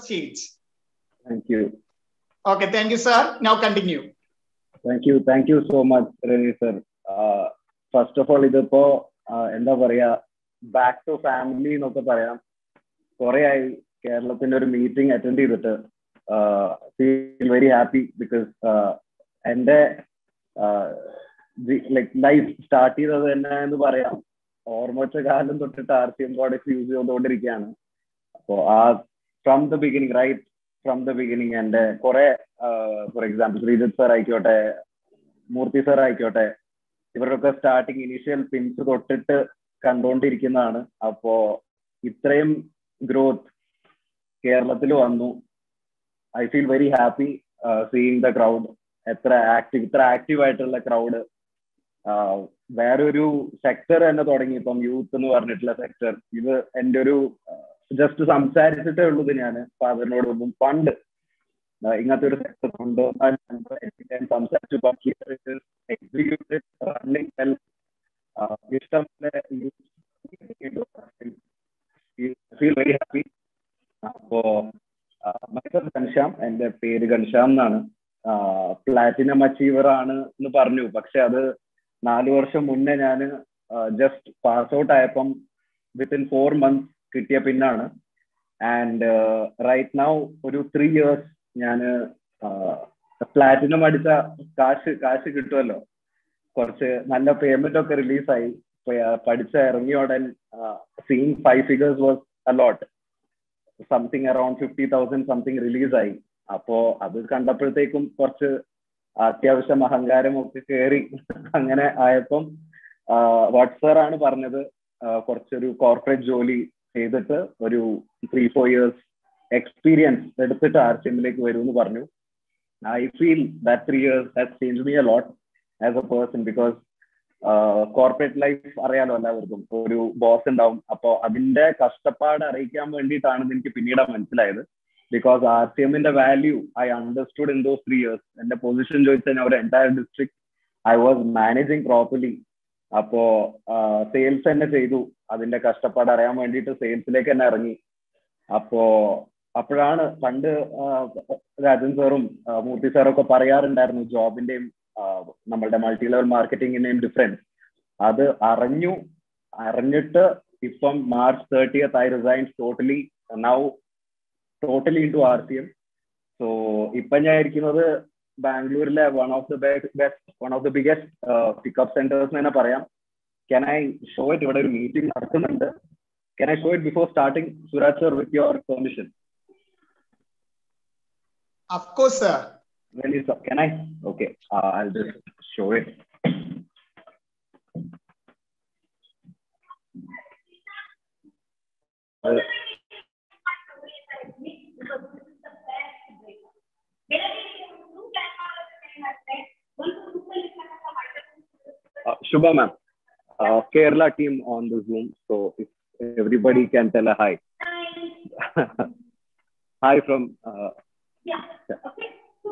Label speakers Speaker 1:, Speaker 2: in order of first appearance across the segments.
Speaker 1: stage.
Speaker 2: Thank you.
Speaker 1: Okay, thank you, sir. Now continue.
Speaker 2: Thank you thank you so much Ravi sir first of all ഇതിപ്പോ എന്താ പറയാ back to family എന്നൊക്കെ പറയാം കുറെ ആയി കേരളത്തിന്റെ ഒരു മീറ്റിംഗ് അറ്റൻഡ് ചെയ്തിട്ട് ഫീൽ വെരി ഹാപ്പി ബിക്കോസ് എന്റെ ലൈക് ലൈഫ് സ്റ്റാർട്ട് ചെയ്തത് തന്നെ എന്ന് പറയാം ഓർമ്മച്ച കാലം തൊട്ടിട്ട് R C M products use ചെയ്തുകൊണ്ടിരിക്കുകയാണ് അപ്പോ ആ from the beginning right from the beginning എന്റെ കുറെ ഫോർ എക്സാമ്പിൾ ശ്രീജിത് സർ ആയിക്കോട്ടെ മൂർത്തി സർ ആയിക്കോട്ടെ ഇവരുടെയൊക്കെ സ്റ്റാർട്ടിങ് ഇനീഷ്യൽ പിൻസ് തൊട്ടിട്ട് കണ്ടുകൊണ്ടിരിക്കുന്നതാണ് അപ്പോ ഇത്രയും ഗ്രോത്ത് കേരളത്തിൽ വന്നു I feel very happy seeing the crowd എത്ര ആക്റ്റീവ് ഇത്ര ആക്റ്റീവ് ആയിട്ടുള്ള ക്രൗഡ് വേറൊരു സെക്ടർ തന്നെ തുടങ്ങി ഇപ്പം യൂത്ത് എന്ന് പറഞ്ഞിട്ടുള്ള സെക്ടർ ഇത് എൻ്റെ ഒരു ജസ്റ്റ് സംസാരിച്ചിട്ടേ ഉള്ളൂ ഇത് ഞാൻ ഫാദറിനോട് മുമ്പ് പണ്ട് ഇങ്ങനത്തെ ഒരു സെക്ടർ ഉണ്ട് സംസാരിച്ചു ഇഷ്ടം ഫീൽ വെരി ഹാപ്പി അപ്പോ മൈസർ ഘൻശ്യാം എന്റെ പേര് ഘൻശ്യാം എന്നാണ് പ്ലാറ്റിനം അച്ചീവർ ആണ് എന്ന് പറഞ്ഞു പക്ഷെ അത് നാല് വർഷം മുന്നേ ഞാൻ ജസ്റ്റ് പാസ് ഔട്ട് ആയപ്പം വിത്തിൻ ഫോർ മന്ത്സ് കിട്ടിയ പിന്നാണ് ആൻഡ് റൈറ്റ് നൗ ഒരു ത്രീ ഇയേഴ്സ് ഞാൻ പ്ലാറ്റിനം അടിച്ച കാശ് കാശ് കിട്ടുമല്ലോ കുറച്ച് നല്ല പേയ്മെന്റ് ഒക്കെ റിലീസായി പഠിച്ച ഇറങ്ങിയ ഉടൻ seeing five figures was a lot something around fifty thousand something റിലീസായി അപ്പോ അത് കണ്ടപ്പോഴത്തേക്കും കുറച്ച് അത്യാവശ്യം അഹങ്കാരം ഒക്കെ കയറി അങ്ങനെ ആയപ്പം വാട്സർ ആണ് പറഞ്ഞത് കുറച്ചൊരു കോർപ്പറേറ്റ് ജോലി ചെയ്തിട്ട് ഒരു ത്രീ ഫോർ ഇയേഴ്സ് എക്സ്പീരിയൻസ് എടുത്തിട്ട് ആർ സി എമ്മിലേക്ക് വരും എന്ന് പറഞ്ഞു I feel that three years has change me a lot as a person because corporate life അറിയാലോ എല്ലാവർക്കും ഒരു ബോസ് ഉണ്ടാവും അപ്പോൾ അതിന്റെ കഷ്ടപ്പാട് അറിയിക്കാൻ വേണ്ടിയിട്ടാണ് എനിക്ക് പിന്നീട് മനസ്സിലായത് ബിക്കോസ് ആർ സി എമ്മിന്റെ value I understood in those three years എന്റെ പൊസിഷൻ ചോദിച്ചാൽ ഒരു entire district I was managing properly അപ്പോ സെയിൽസ് തന്നെ ചെയ്തു അതിന്റെ കഷ്ടപ്പാട് അറിയാൻ വേണ്ടിയിട്ട് സെയിൽസിലേക്ക് തന്നെ ഇറങ്ങി അപ്പോ അപ്പോഴാണ് പണ്ട് രാജൻ സാറും മൂർത്തി സാറും ഒക്കെ പറയാറുണ്ടായിരുന്നു ജോബിന്റെയും നമ്മളുടെ മൾട്ടി ലെവൽ മാർക്കറ്റിംഗിന്റെയും ഡിഫറൻസ് അത് അറിഞ്ഞു അറിഞ്ഞിട്ട് ഇപ്പം March thirtieth I resign totally now totally in to R C M so ഇപ്പൊ ഞാൻ ഇരിക്കുന്നത് ബാംഗ്ലൂരിലെ one of the best one of the biggest pickup centres തന്നെ പറയാം കെൻ ഐ ഷോ ഇറ്റ് ഇവിടെ ഒരു മീറ്റിംഗ് നടക്കുന്നുണ്ട് can I show it before starting Suraj sir with your permission
Speaker 1: Of course, sir.
Speaker 2: Really, sir. Can I? Okay, uh, I'll just show it. Uh, uh, Shubha ma'am, uh, Kerala team on the Zoom. So if everybody can tell a hi. hi from. Uh,
Speaker 3: yeah. Okay.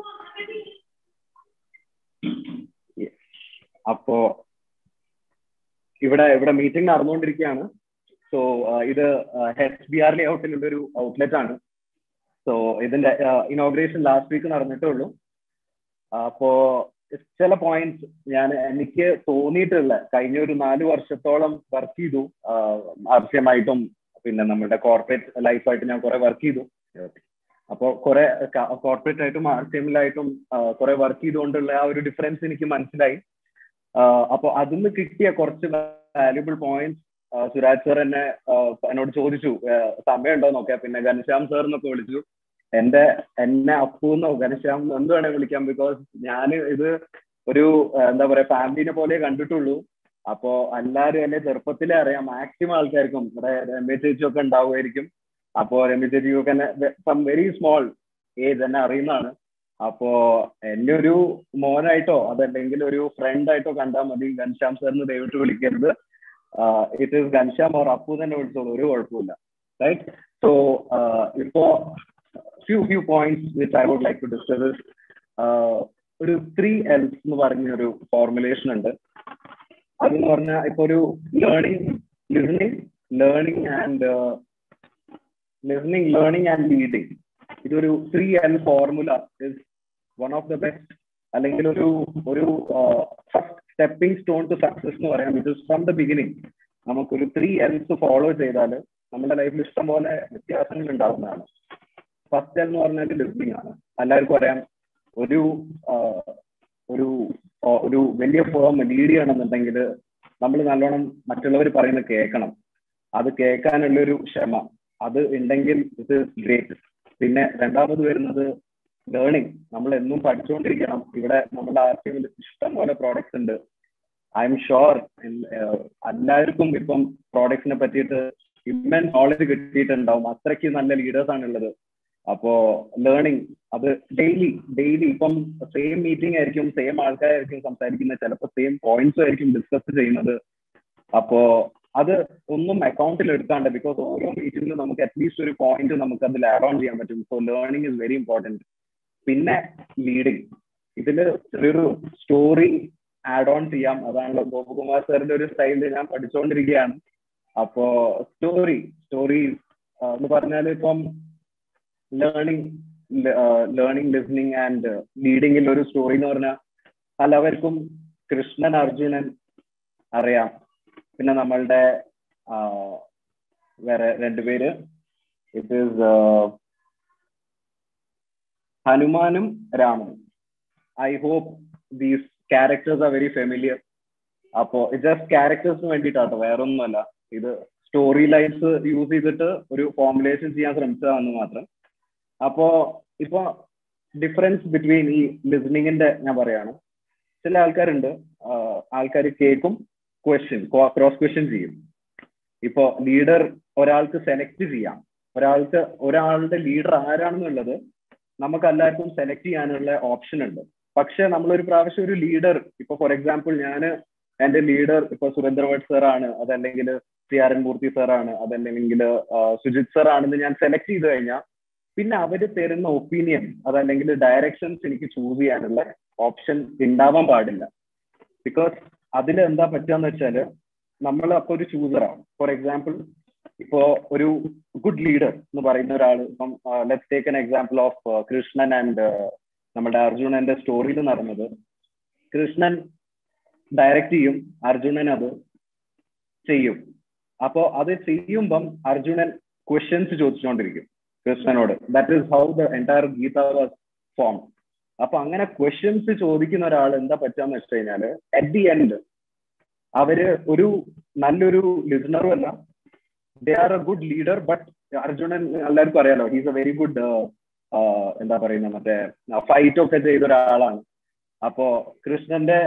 Speaker 2: Yes. അപ്പോ ഇവിടെ ഇവിടെ meeting നടന്നുകൊണ്ടിരിക്കുകയാണ് so ഇത് S B R ലേഔട്ടിലുള്ള ഒരു outlet ആണ് so ഇതിന്റെ inauguration last week നടന്നിട്ടേ ഉള്ളൂ അപ്പോ ചില പോയിന്റ്സ് ഞാൻ എനിക്ക് തോന്നിയിട്ടുള്ള കഴിഞ്ഞ ഒരു നാല് വർഷത്തോളം വർക്ക് ചെയ്തു ആവശ്യമായിട്ടും പിന്നെ നമ്മുടെ കോർപ്പറേറ്റ് ലൈഫായിട്ട് ഞാൻ കുറെ വർക്ക് ചെയ്തു അപ്പോൾ കുറെ കോർപ്പറേറ്റ് ആയിട്ടും ആർ സി എമ്മിലായിട്ടും കുറെ വർക്ക് ചെയ്തുകൊണ്ടുള്ള ആ ഒരു ഡിഫറൻസ് എനിക്ക് മനസ്സിലായി അപ്പോൾ അതിന്ന് കിട്ടിയ കുറച്ച് വാല്യുബിൾ പോയിന്റ്സ് സുരാജ് സർ എന്നെ എന്നോട് ചോദിച്ചു സമയമുണ്ടോ നോക്കിയാ പിന്നെ ഘനശ്യാം സാർ എന്നൊക്കെ വിളിച്ചു എന്റെ എന്നെ അപ്പൂന്നോ ഘനശ്യാം എന്ത് വേണേ വിളിക്കാം ബിക്കോസ് ഞാൻ ഇത് ഒരു എന്താ പറയാ ഫാമിലിനെ പോലെ കണ്ടിട്ടുള്ളൂ അപ്പോ എല്ലാവരും എന്നെ ചെറുപ്പത്തിലേ അറിയാം മാക്സിമം ആൾക്കാർക്കും ഇവിടെ രമേശ് ചേച്ചിയൊക്കെ ഉണ്ടാവുമായിരിക്കും അപ്പോ രമേശ് ചേച്ചിയൊക്കെ എന്നെ ഫ്രം വെരി സ്മോൾ ഏജ് എന്നെ അറിയുന്നതാണ് അപ്പോ എന്നെ ഒരു മോനായിട്ടോ അതല്ലെങ്കിൽ ഒരു ഫ്രണ്ട് ആയിട്ടോ കണ്ടാൽ മതി ഘൻശ്യാം സാറിന് ദയവിട്ട് വിളിക്കരുത് it is Ghanshyam or Appu തന്നെ വിളിച്ചോളൂ ഒരു കുഴപ്പമില്ല റൈറ്റ് സോ ഇപ്പോ few few points which I would like to discuss ഒരു ത്രീ എൽസ് എന്ന് പറഞ്ഞ ഒരു ഫോർമുലേഷൻ ഉണ്ട് അതെന്ന് പറഞ്ഞാൽ ഇപ്പൊ ഒരു learning listening learning and listening learning and leading ഇതൊരു three L formula is one of the best അല്ലെങ്കിൽ ഒരു ഒരു first stepping stone to success എന്ന് പറയാം ഇത് ഫ്രം ദ ബിഗിനിങ് നമുക്കൊരു ത്രീ എൽസ് ഫോളോ ചെയ്താൽ നമ്മുടെ ലൈഫിൽ ഇഷ്ടംപോലെ വ്യത്യാസങ്ങൾ ഉണ്ടാകുന്നതാണ് ഫസ്റ്റ് എൽ എന്ന് പറഞ്ഞാൽ ലിസ്ണിംഗ് ആണ് എല്ലാവർക്കും അറിയാം ഒരു ഒരു ഒരു വലിയ ഫോം ലീഡ് ചെയ്യണമെന്നുണ്ടെങ്കിൽ നമ്മൾ നല്ലോണം മറ്റുള്ളവർ പറയുന്നത് കേൾക്കണം അത് കേൾക്കാനുള്ള ഒരു ക്ഷമ അത് ഉണ്ടെങ്കിൽ ഇത് ഗ്രേറ്റ് പിന്നെ രണ്ടാമത് വരുന്നത് ലേണിംഗ് നമ്മൾ എന്നും പഠിച്ചുകൊണ്ടിരിക്കണം ഇവിടെ നമ്മുടെ ആർക്കെങ്കിൽ ഇഷ്ടം പോലെ പ്രോഡക്ട്സ് ഉണ്ട് ഐ എം ഷുവർ എല്ലാവർക്കും ഇപ്പം പ്രോഡക്ട്സിനെ പറ്റിയിട്ട് ഇമ്മൻ നോളജ് കിട്ടിയിട്ടുണ്ടാവും അത്രയ്ക്ക് നല്ല ലീഡേഴ്സ് ആണുള്ളത് അപ്പോ ലേണിംഗ് അത് ഡെയിലി ഡെയിലി ഇപ്പം സെയിം മീറ്റിംഗ് ആയിരിക്കും സെയിം ആൾക്കാരായിരിക്കും സംസാരിക്കുന്നത് ചിലപ്പോൾ സെയിം പോയിന്റ്സ് ആയിരിക്കും ഡിസ്കസ് ചെയ്യുന്നത് അപ്പോ അത് ഒന്നും അക്കൗണ്ടിൽ എടുക്കാണ്ട് ബിക്കോസ് ഓരോ മീറ്റിംഗിലും നമുക്ക് അറ്റ്ലീസ്റ്റ് ഒരു പോയിന്റ് നമുക്ക് അതിൽ ആഡ് ഓൺ ചെയ്യാൻ പറ്റും so learning is very important പിന്നെ ലീഡിങ് ഇതിൽ ചെറിയൊരു സ്റ്റോറി ആഡ് ഓൺ ചെയ്യാം അതാണല്ലോ ഗോപകുമാർ സാറിന്റെ ഒരു സ്റ്റൈലിൽ ഞാൻ പഠിച്ചുകൊണ്ടിരിക്കുകയാണ് അപ്പോ സ്റ്റോറി സ്റ്റോറി എന്ന് പറഞ്ഞാൽ ഇപ്പം ലേണിംഗ് ലേണിംഗ് ലിസണിങ് ആൻഡ് ലീഡിങ്ങിൽ ഒരു സ്റ്റോറി എന്ന് പറഞ്ഞാൽ പലവർക്കും കൃഷ്ണൻ അർജുനൻ അറിയാം പിന്നെ നമ്മളുടെ വേറെ രണ്ടുപേര് ഇറ്റ് ഈസ് ഹനുമാനും രാമനും I hope these characters are very familiar അപ്പോ ജസ്റ്റ് ക്യാരക്ടേഴ്സിന് വേണ്ടിയിട്ടാട്ടോ വേറെ ഒന്നുമല്ല ഇത് സ്റ്റോറി ലൈൻസ് യൂസ് ചെയ്തിട്ട് ഒരു ഫോർമുലേഷൻ ചെയ്യാൻ ശ്രമിച്ചതാണെന്ന് മാത്രം അപ്പോ ഇപ്പൊ ഡിഫറൻസ് ബിറ്റ്വീൻ ഈ ലിസണിങ്ങിന്റെ ഞാൻ പറയാണ് ചില ആൾക്കാരുണ്ട് ആൾക്കാർ കേൾക്കും ക്വസ്റ്റ്യൻ ക്രോസ് ക്വസ്റ്റ്യൻ ചെയ്യും ഇപ്പോ ലീഡർ ഒരാൾക്ക് സെലക്ട് ചെയ്യാം ഒരാൾക്ക് ഒരാളുടെ ലീഡർ ആരാണെന്നുള്ളത് നമുക്ക് എല്ലാവർക്കും സെലക്ട് ചെയ്യാനുള്ള ഓപ്ഷൻ ഉണ്ട് പക്ഷെ നമ്മളൊരു പ്രാവശ്യം ഒരു ലീഡർ ഇപ്പൊ ഫോർ എക്സാമ്പിൾ ഞാൻ എന്റെ ലീഡർ ഇപ്പൊ സുരേന്ദ്ര ഭട്ട് സാർ ആണ് അതല്ലെങ്കിൽ C R N Murthy sir ആണ് അതല്ലെങ്കിൽ സുജിത് സാർ ആണെന്ന് ഞാൻ സെലക്ട് ചെയ്ത് കഴിഞ്ഞാൽ പിന്നെ അവര് തരുന്ന ഒപ്പീനിയൻ അതല്ലെങ്കിൽ ഡയറക്ഷൻസ് എനിക്ക് ചൂസ് ചെയ്യാനുള്ള ഓപ്ഷൻ ഉണ്ടാവാൻ പാടില്ല ബിക്കോസ് അതിൽ എന്താ പറ്റുകയെന്ന് വെച്ചാല് നമ്മൾ അപ്പൊ ഒരു ചൂസറാണ് ഫോർ എക്സാമ്പിൾ ഇപ്പോ ഒരു ഗുഡ് ലീഡർ എന്ന് പറയുന്ന ഒരാൾ ഇപ്പം let's take an example of Krishnan and നമ്മുടെ അർജുനന്റെ സ്റ്റോറിയിൽ നടന്നത് കൃഷ്ണൻ ഡയറക്റ്റ് ചെയ്യും അർജുനൻ അത് ചെയ്യും അപ്പോ അത് ചെയ്യുമ്പം അർജുനൻ ക്വസ്റ്റ്യൻസ് ചോദിച്ചുകൊണ്ടിരിക്കും കൃഷ്ണനോട് that is how the entire Gita was form അപ്പൊ അങ്ങനെ ക്വസ്റ്റ്യൻസ് ചോദിക്കുന്ന ഒരാൾ എന്താ പറ്റാന്ന് വെച്ച് കഴിഞ്ഞാല് അറ്റ് ദി എൻഡ് അവര് ഒരു നല്ലൊരു ലിസണറും അല്ല they are a good leader but Arjunan എല്ലാവർക്കും അറിയാലോ ഹീസ് എ വെരി ഗുഡ് എന്താ പറയുന്ന മറ്റേ ഫൈറ്റ് ഒക്കെ ചെയ്ത ഒരാളാണ് അപ്പോ കൃഷ്ണന്റെ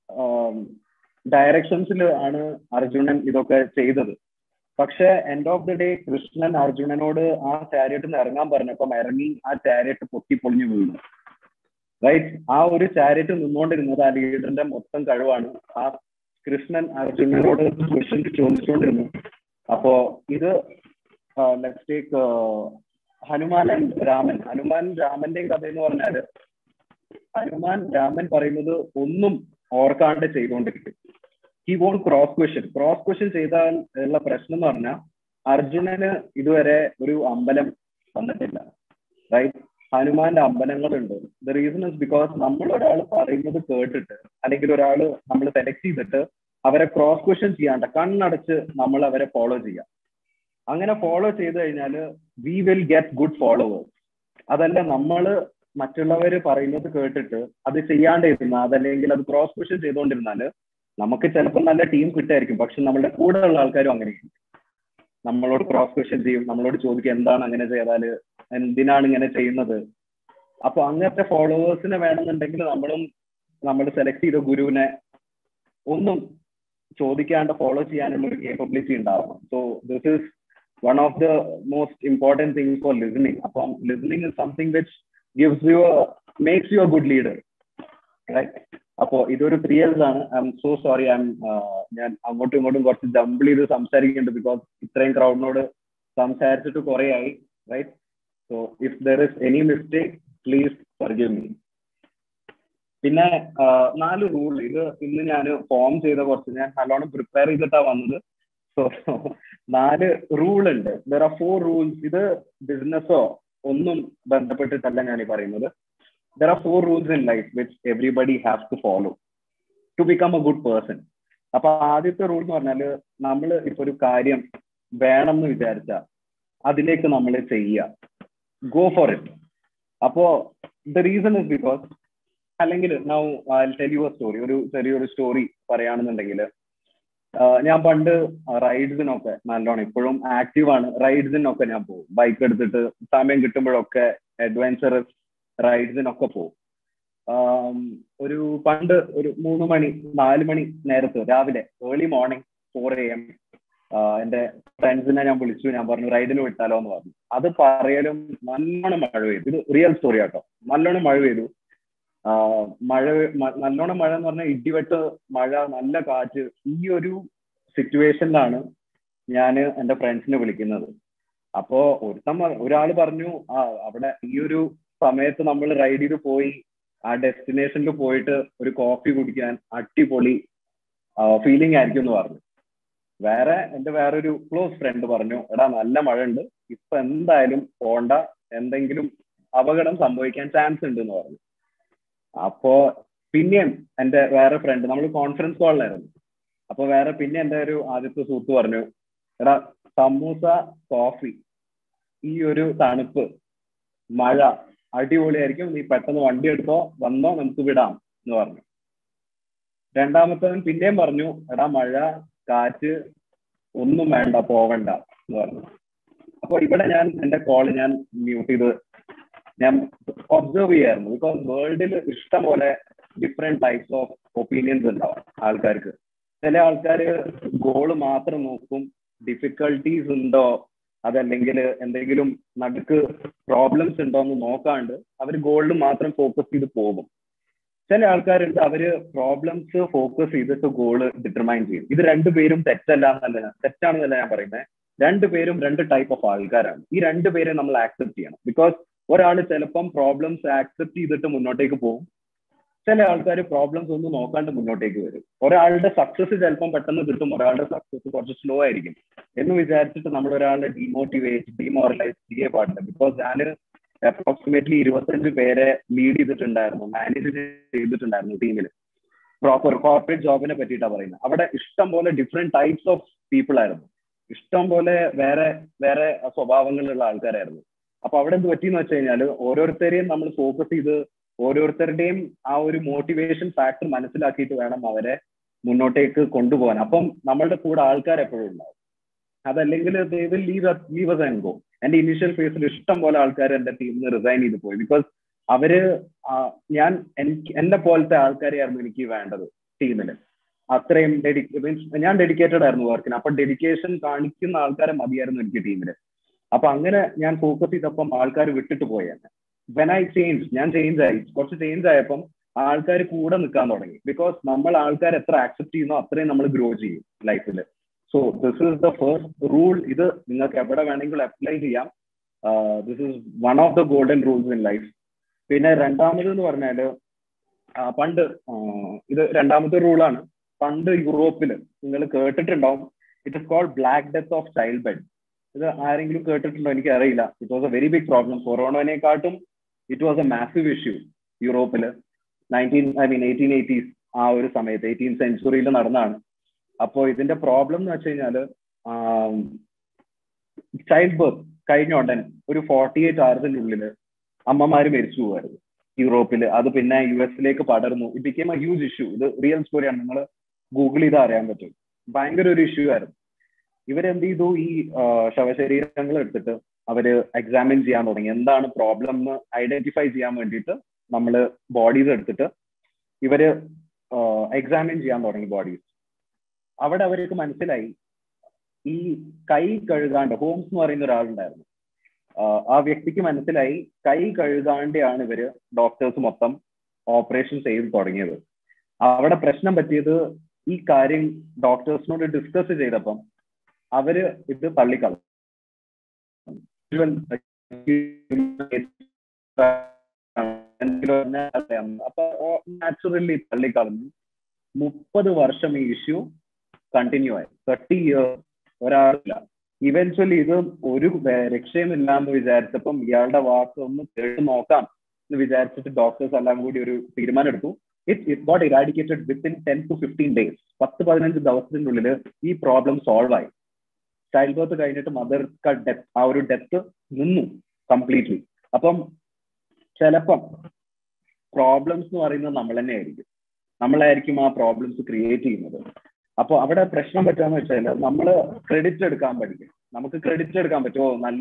Speaker 2: ഡയറക്ഷൻസിൽ ആണ് അർജുനൻ ഇതൊക്കെ ചെയ്തത് പക്ഷെ end of the day Krishnan അർജുനനോട് ആ ചാരിയറ്റിൽ നിന്ന് ഇറങ്ങാൻ പറഞ്ഞപ്പം ഇറങ്ങി ആ ചാരിയറ്റ് പൊട്ടി പൊളിഞ്ഞു വീണു റൈറ്റ് ആ ഒരു ചാരിയറ്റ് നിന്നുകൊണ്ടിരുന്നത് ആ ലീഡറിന്റെ മൊത്തം കഴിവാണ് ആ കൃഷ്ണൻ അർജുനനോട് ക്വസ്റ്റ്യൻ ചോദിച്ചുകൊണ്ടിരുന്നു അപ്പോ ഇത് let's take Hanuman and Raman Hanuman രാമന്റെയും കഥ എന്ന് പറഞ്ഞാല് ഹനുമാൻ രാമൻ പറയുന്നത് ഒന്നും ഓർക്കാണ്ട് ചെയ്തുകൊണ്ടിരിക്കും he won't cross question cross question ചെയ്താൽ ഉള്ള പ്രശ്നം എന്ന് പറഞ്ഞാൽ അർജുനന് ഇതുവരെ ഒരു അമ്പലം വന്നിട്ടില്ല റൈറ്റ് ഹനുമാന്റെ അമ്പലങ്ങളുണ്ട് ദ റീസൺ ഇസ് ബിക്കോസ് നമ്മൾ ഒരാൾ പറയുന്നത് കേട്ടിട്ട് അല്ലെങ്കിൽ ഒരാൾ നമ്മൾ സെലക്ട് ചെയ്തിട്ട് അവരെ ക്രോസ് ക്വസ്റ്റ്യൻ ചെയ്യാണ്ട് കണ്ണടച്ച് നമ്മൾ അവരെ ഫോളോ ചെയ്യാം അങ്ങനെ ഫോളോ ചെയ്ത് കഴിഞ്ഞാൽ we will get good followers അതല്ല നമ്മൾ മറ്റുള്ളവർ പറയുന്നത് കേട്ടിട്ട് അത് ചെയ്യാണ്ടിരുന്ന അതല്ലെങ്കിൽ അത് ക്രോസ് ക്വസ്റ്റ്യൻ ചെയ്തുകൊണ്ടിരുന്നാൽ നമുക്ക് ചിലപ്പോൾ നല്ല ടീം കിട്ടായിരിക്കും പക്ഷെ നമ്മളുടെ കൂടെയുള്ള ആൾക്കാരും അങ്ങനെയാണ് നമ്മളോട് ക്രോസ് ക്വസ്റ്റ്യൻ ചെയ്യും നമ്മളോട് ചോദിക്കും എന്താണ് അങ്ങനെ ചെയ്താല് എന്തിനാണ് ഇങ്ങനെ ചെയ്യുന്നത് അപ്പൊ അങ്ങനത്തെ ഫോളോവേഴ്സിനെ വേണമെന്നുണ്ടെങ്കിൽ നമ്മളും നമ്മൾ സെലക്ട് ചെയ്ത ഗുരുവിനെ ഒന്നും ചോദിക്കാണ്ട് ഫോളോ ചെയ്യാനുള്ള ഒരു കേപ്പബിലിറ്റി ഉണ്ടാവണം so this is one of the most important thing for listening അപ്പം listening is something which gives you makes you a good leader right അപ്പോ ഇതൊരു ത്രീ ഇയേഴ്സ് ആണ് I'm so sorry I'm ഞാൻ അങ്ങോട്ടും ഇങ്ങോട്ടും കുറച്ച് jumble ചെയ്ത് സംസാരിക്കുന്നുണ്ട് ബിക്കോസ് ഇത്രയും ക്രൗഡിനോട് സംസാരിച്ചിട്ട് കുറെ ആയി right so if there is any mistake please forgive me പിന്നെ നാല് റൂൾ ഇത് ഇന്ന് ഞാൻ ഫോം ചെയ്ത കുറച്ച് ഞാൻ നല്ലോണം പ്രിപ്പയർ ചെയ്തിട്ടാ വന്നത് സോ നാല് റൂൾ ഉണ്ട് ദർ ആർ ഫോർ റൂൾസ് ഇത് ബിസിനസ്സോ ഒന്നും ബന്ധപ്പെട്ടിട്ടല്ല ഞാൻ ഈ പറയുന്നത് there are four rules in life which everybody have to follow to become a good person അപ്പൊ ആദ്യത്തെ റൂൾ എന്ന് പറഞ്ഞാല് നമ്മൾ ഇപ്പൊ ഒരു കാര്യം വേണം എന്ന് വിചാരിച്ച അതിലേക്ക് നമ്മൾ ചെയ്യുക ഗോ ഫോർ ഇറ്റ് അപ്പോ ദ റീസൺ ഇസ് ബിക്കോസ് അല്ലെങ്കിൽ now I tell you a story ഒരു ചെറിയൊരു സ്റ്റോറി പറയുകയാണെന്നുണ്ടെങ്കിൽ ഞാൻ പണ്ട് റൈഡ്സിനൊക്കെ നല്ലോണം ഇപ്പോഴും ആക്റ്റീവ് ആണ് റൈഡ്സിനൊക്കെ ഞാൻ പോകും ബൈക്ക് എടുത്തിട്ട് സമയം കിട്ടുമ്പോഴൊക്കെ അഡ്വഞ്ചറസ് റൈഡ്സിനൊക്കെ പോകും ഒരു പണ്ട് ഒരു മൂന്ന് മണി നാല് മണി നേരത്ത് രാവിലെ early morning four A M എന്റെ ഫ്രണ്ട്സിനെ ഞാൻ വിളിച്ചു ഞാൻ പറഞ്ഞു റൈഡിന് വിട്ടാലോ എന്ന് പറഞ്ഞു അത് പറയലും നല്ലോണം മഴ പെയ്തു ഇത് റിയൽ സ്റ്റോറി ആട്ടോ നല്ലോണം മഴ പെയ്തു മഴ നല്ലോണം മഴ എന്ന് പറഞ്ഞാൽ ഇടിവെട്ട് മഴ നല്ല കാറ്റ് ഈ ഒരു സിറ്റുവേഷനിലാണ് ഞാൻ എന്റെ ഫ്രണ്ട്സിനെ വിളിക്കുന്നത് അപ്പോ ഒരുത്തം ഒരാൾ പറഞ്ഞു ആ അവിടെ ഈ ഒരു സമയത്ത് നമ്മൾ റൈഡ് ചെയ്ത് പോയി ആ ഡെസ്റ്റിനേഷനിൽ പോയിട്ട് ഒരു കോഫി കുടിക്കാൻ അടിപൊളി ഫീലിംഗ് ആയിരിക്കും എന്ന് പറഞ്ഞു വേറെ എന്റെ വേറൊരു ക്ലോസ് ഫ്രണ്ട് പറഞ്ഞു എടാ നല്ല മഴ ഉണ്ട് ഇപ്പൊ എന്തായാലും പോണ്ട എന്തെങ്കിലും അപകടം സംഭവിക്കാൻ ചാൻസ് ഉണ്ട് എന്ന് പറഞ്ഞു അപ്പോ പിന്നെയും എന്റെ വേറെ ഫ്രണ്ട് നമ്മൾ കോൺഫറൻസ് കോളിലായിരുന്നു അപ്പൊ വേറെ പിന്നെ എന്റെ ഒരു ആദ്യത്തെ സുഹൃത്ത് പറഞ്ഞു എടാ സമൂസ കോഫി ഈ ഒരു തണുപ്പ് മഴ അടിപൊളിയായിരിക്കും നീ പെട്ടെന്ന് വണ്ടി എടുത്തോ വന്നോ നമുക്ക് വിടാം എന്ന് പറഞ്ഞു രണ്ടാമത്തവൻ പിന്നെയും പറഞ്ഞു എടാ മഴ കാറ്റ് ഒന്നും വേണ്ട പോവണ്ട എന്ന് പറഞ്ഞു അപ്പൊ ഇവിടെ ഞാൻ എന്റെ കോള് ഞാൻ മ്യൂട്ട് ചെയ്ത് ഞാൻ ഒബ്സർവ് ചെയ്യായിരുന്നു ബിക്കോസ് വേൾഡിൽ ഇഷ്ടം പോലെ ഡിഫറെന്റ് ടൈപ്സ് ഓഫ് ഒപ്പീനിയൻസ് ഉണ്ടാവും ആൾക്കാർക്ക് ചില ആൾക്കാർ ഗോള് മാത്രം നോക്കും ഡിഫിക്കൽട്ടീസ് ഉണ്ടോ അതല്ലെങ്കിൽ എന്തെങ്കിലും നടുക്ക് പ്രോബ്ലംസ് ഉണ്ടോ എന്ന് നോക്കാണ്ട് അവർ ഗോളിൽ മാത്രം ഫോക്കസ് ചെയ്ത് പോകും ചില ആൾക്കാരുണ്ട് അവര് പ്രോബ്ലംസ് ഫോക്കസ് ചെയ്തിട്ട് ഗോള് ഡിറ്റർമൈൻ ചെയ്യും ഇത് രണ്ടുപേരും തെറ്റല്ല എന്നല്ല തെറ്റാണെന്നല്ല ഞാൻ പറയുന്നത് രണ്ടുപേരും രണ്ട് ടൈപ്പ് ഓഫ് ആൾക്കാരാണ് ഈ രണ്ടുപേരെ നമ്മൾ ആക്സെപ്റ്റ് ചെയ്യണം ബിക്കോസ് ഒരാൾ ചിലപ്പം പ്രോബ്ലംസ് ആക്സെപ്റ്റ് ചെയ്തിട്ട് മുന്നോട്ടേക്ക് പോകും ചില ആൾക്കാർ പ്രോബ്ലംസ് ഒന്നും നോക്കാണ്ട് മുന്നോട്ടേക്ക് വരും ഒരാളുടെ സക്സസ് ചിലപ്പം പെട്ടെന്ന് കിട്ടും ഒരാളുടെ സക്സസ് കുറച്ച് സ്ലോ ആയിരിക്കും എന്ന് വിചാരിച്ചിട്ട് നമ്മൾ ഒരാളെ ഡിമോട്ടിവേറ്റ് ഡിമോറലൈസ് ചെയ്യേ പാടില്ല ബിക്കോസ് ഞാൻ അപ്രോക്സിമേറ്റ്ലി ഇരുപത്തഞ്ച് പേരെ ലീഡ് ചെയ്തിട്ടുണ്ടായിരുന്നു മാനേജ് ചെയ്തിട്ടുണ്ടായിരുന്നു ടീമിൽ പ്രോപ്പർ കോർപ്പറേറ്റ് ജോബിനെ പറ്റിയിട്ടാണ് പറയുന്നത് അവിടെ ഇഷ്ടം പോലെ ഡിഫറെന്റ് ടൈപ്സ് ഓഫ് പീപ്പിൾ ആയിരുന്നു ഇഷ്ടം പോലെ വേറെ വേറെ സ്വഭാവങ്ങളുള്ള ആൾക്കാരായിരുന്നു അപ്പൊ അവിടെ എന്ത് പറ്റിയെന്ന് വെച്ച് കഴിഞ്ഞാൽ ഓരോരുത്തരെയും നമ്മൾ ഫോക്കസ് ചെയ്ത് ഓരോരുത്തരുടെയും ആ ഒരു മോട്ടിവേഷൻ ഫാക്ടർ മനസ്സിലാക്കിയിട്ട് വേണം അവരെ മുന്നോട്ടേക്ക് കൊണ്ടുപോകാൻ അപ്പം നമ്മളുടെ കൂടെ ആൾക്കാർ എപ്പോഴും ഉണ്ടാവും അതല്ലെങ്കിൽ leave leave S and go എന്റെ ഇനീഷ്യൽ ഫേസിൽ ഇഷ്ടം പോലെ ആൾക്കാർ എന്റെ ടീമിൽ നിന്ന് റിസൈൻ ചെയ്ത് പോയി ബിക്കോസ് അവര് ഞാൻ എനിക്ക് എന്നെ പോലത്തെ ആൾക്കാരെയായിരുന്നു എനിക്ക് വേണ്ടത് ടീമിൽ അത്രയും ഡെഡിക്കേ മീൻസ് ഞാൻ ഡെഡിക്കേറ്റഡ് ആയിരുന്നു വർക്കിന് അപ്പൊ ഡെഡിക്കേഷൻ കാണിക്കുന്ന ആൾക്കാരെ മതിയായിരുന്നു എനിക്ക് ടീമിൽ അപ്പൊ അങ്ങനെ ഞാൻ ഫോക്കസ് ചെയ്തപ്പം ആൾക്കാർ വിട്ടിട്ട് പോയി എന്നെ വെൻ ഐ ചേഞ്ച് ഞാൻ ചേഞ്ച് ആയി കുറച്ച് ചേഞ്ച് ആയപ്പം ആൾക്കാർ കൂടെ നിൽക്കാൻ തുടങ്ങി ബിക്കോസ് നമ്മൾ ആൾക്കാർ എത്ര ആക്സെപ്റ്റ് ചെയ്യുന്നോ അത്രയും നമ്മൾ ഗ്രോ ചെയ്യും ലൈഫിൽ so this is the first rule ഇത് നിങ്ങൾക്ക് എവിടെ വേണമെങ്കിലും അപ്ലൈ ചെയ്യാം this is one of the golden rules in life പിന്നെ രണ്ടാമത് എന്ന് പറഞ്ഞാല് പണ്ട് ഇത് രണ്ടാമത്തെ റൂളാണ് പണ്ട് യൂറോപ്പിൽ നിങ്ങൾ കേട്ടിട്ടുണ്ടാവും it is called black death of child bed ഇത് ആരെങ്കിലും കേട്ടിട്ടുണ്ടോ എനിക്ക് അറിയില്ല it was a very big problem കൊറോണനെക്കാട്ടും it was a massive issue യൂറോപ്പിൽ nineteen I mean eighteen eighties ആ ഒരു സമയത്ത് എയ്റ്റീൻ സെഞ്ചുറിയിൽ നടന്നതാണ് അപ്പോൾ ഇതിന്റെ പ്രോബ്ലം എന്ന് വെച്ച് കഴിഞ്ഞാൽ ചൈൽഡ് ബർത്ത് കഴിഞ്ഞ ഉടൻ ഒരു ഫോർട്ടി എയ്റ്റ് അവേഴ്സിന്റെ ഉള്ളിൽ അമ്മമാര് മരിച്ചു പോകുമായിരുന്നു യൂറോപ്പിൽ അത് പിന്നെ യു എസിലേക്ക് പടർന്നു it became a huge issue ഇത് റിയൽ സ്റ്റോറിയാണ് നിങ്ങൾ ഗൂഗിൾ ചെയ്താൽ അറിയാൻ പറ്റും ഭയങ്കര ഒരു ഇഷ്യൂ ആയിരുന്നു ഇവരെന്ത് ചെയ്തു ഈ ശവശരീരങ്ങൾ എടുത്തിട്ട് അവര് എക്സാമിൻ ചെയ്യാൻ തുടങ്ങി എന്താണ് പ്രോബ്ലം എന്ന് ഐഡന്റിഫൈ ചെയ്യാൻ വേണ്ടിയിട്ട് നമ്മൾ ബോഡീസ് എടുത്തിട്ട് ഇവര് എക്സാമിൻ ചെയ്യാൻ തുടങ്ങി ബോഡീസ് അവിടെ അവർക്ക് മനസ്സിലായി ഈ കൈ കഴുകാണ്ട് ഹോംസ് എന്ന് പറയുന്ന ഒരാളുണ്ടായിരുന്നു ആ വ്യക്തിക്ക് മനസ്സിലായി കൈ കഴുകാണ്ടാണ് ഇവര് ഡോക്ടേഴ്സ് മൊത്തം ഓപ്പറേഷൻ ചെയ്ത് തുടങ്ങിയത് അവിടെ പ്രശ്നം പറ്റിയത് ഈ കാര്യം ഡോക്ടേഴ്സിനോട് ഡിസ്കസ് ചെയ്തപ്പം അവര് ഇത് തള്ളിക്കളഞ്ഞു അപ്പൊ നാച്ചുറലി തള്ളിക്കളഞ്ഞു മുപ്പത് വർഷം ഈ ഇഷ്യൂ കണ്ടിന്യൂ ആയി തേർട്ടി ഇയേഴ്സ് ഒരാളില്ല ഇവൻച്വലി ഇത് ഒരു രക്ഷയുമില്ല എന്ന് വിചാരിച്ചപ്പം ഇയാളുടെ വാക്ക് ഒന്ന് കേട്ട് നോക്കാം എന്ന് വിചാരിച്ചിട്ട് ഡോക്ടേഴ്സ് എല്ലാം കൂടി ഒരു തീരുമാനം എടുത്തു it it got eradicated within ten to fifteen days പത്ത് പതിനഞ്ച് ദിവസത്തിനുള്ളിൽ ഈ പ്രോബ്ലം സോൾവ് ആയി ചൈൽഡ് ബർത്ത് കഴിഞ്ഞിട്ട് മദർ ഡെത്ത് ആ ഒരു ഡെത്ത് നിന്നു കംപ്ലീറ്റ്ലി അപ്പം ചിലപ്പം പ്രോബ്ലംസ് എന്ന് പറയുന്നത് നമ്മൾ തന്നെ ആയിരിക്കും നമ്മളായിരിക്കും ആ പ്രോബ്ലംസ് ക്രിയേറ്റ് ചെയ്യുന്നത് അപ്പോൾ അവിടെ പ്രശ്നം പറ്റാന്ന് വെച്ചാൽ നമ്മൾ ക്രെഡിറ്റ് എടുക്കാൻ പഠിക്കും നമുക്ക് ക്രെഡിറ്റ് എടുക്കാൻ പറ്റുമോ നല്ല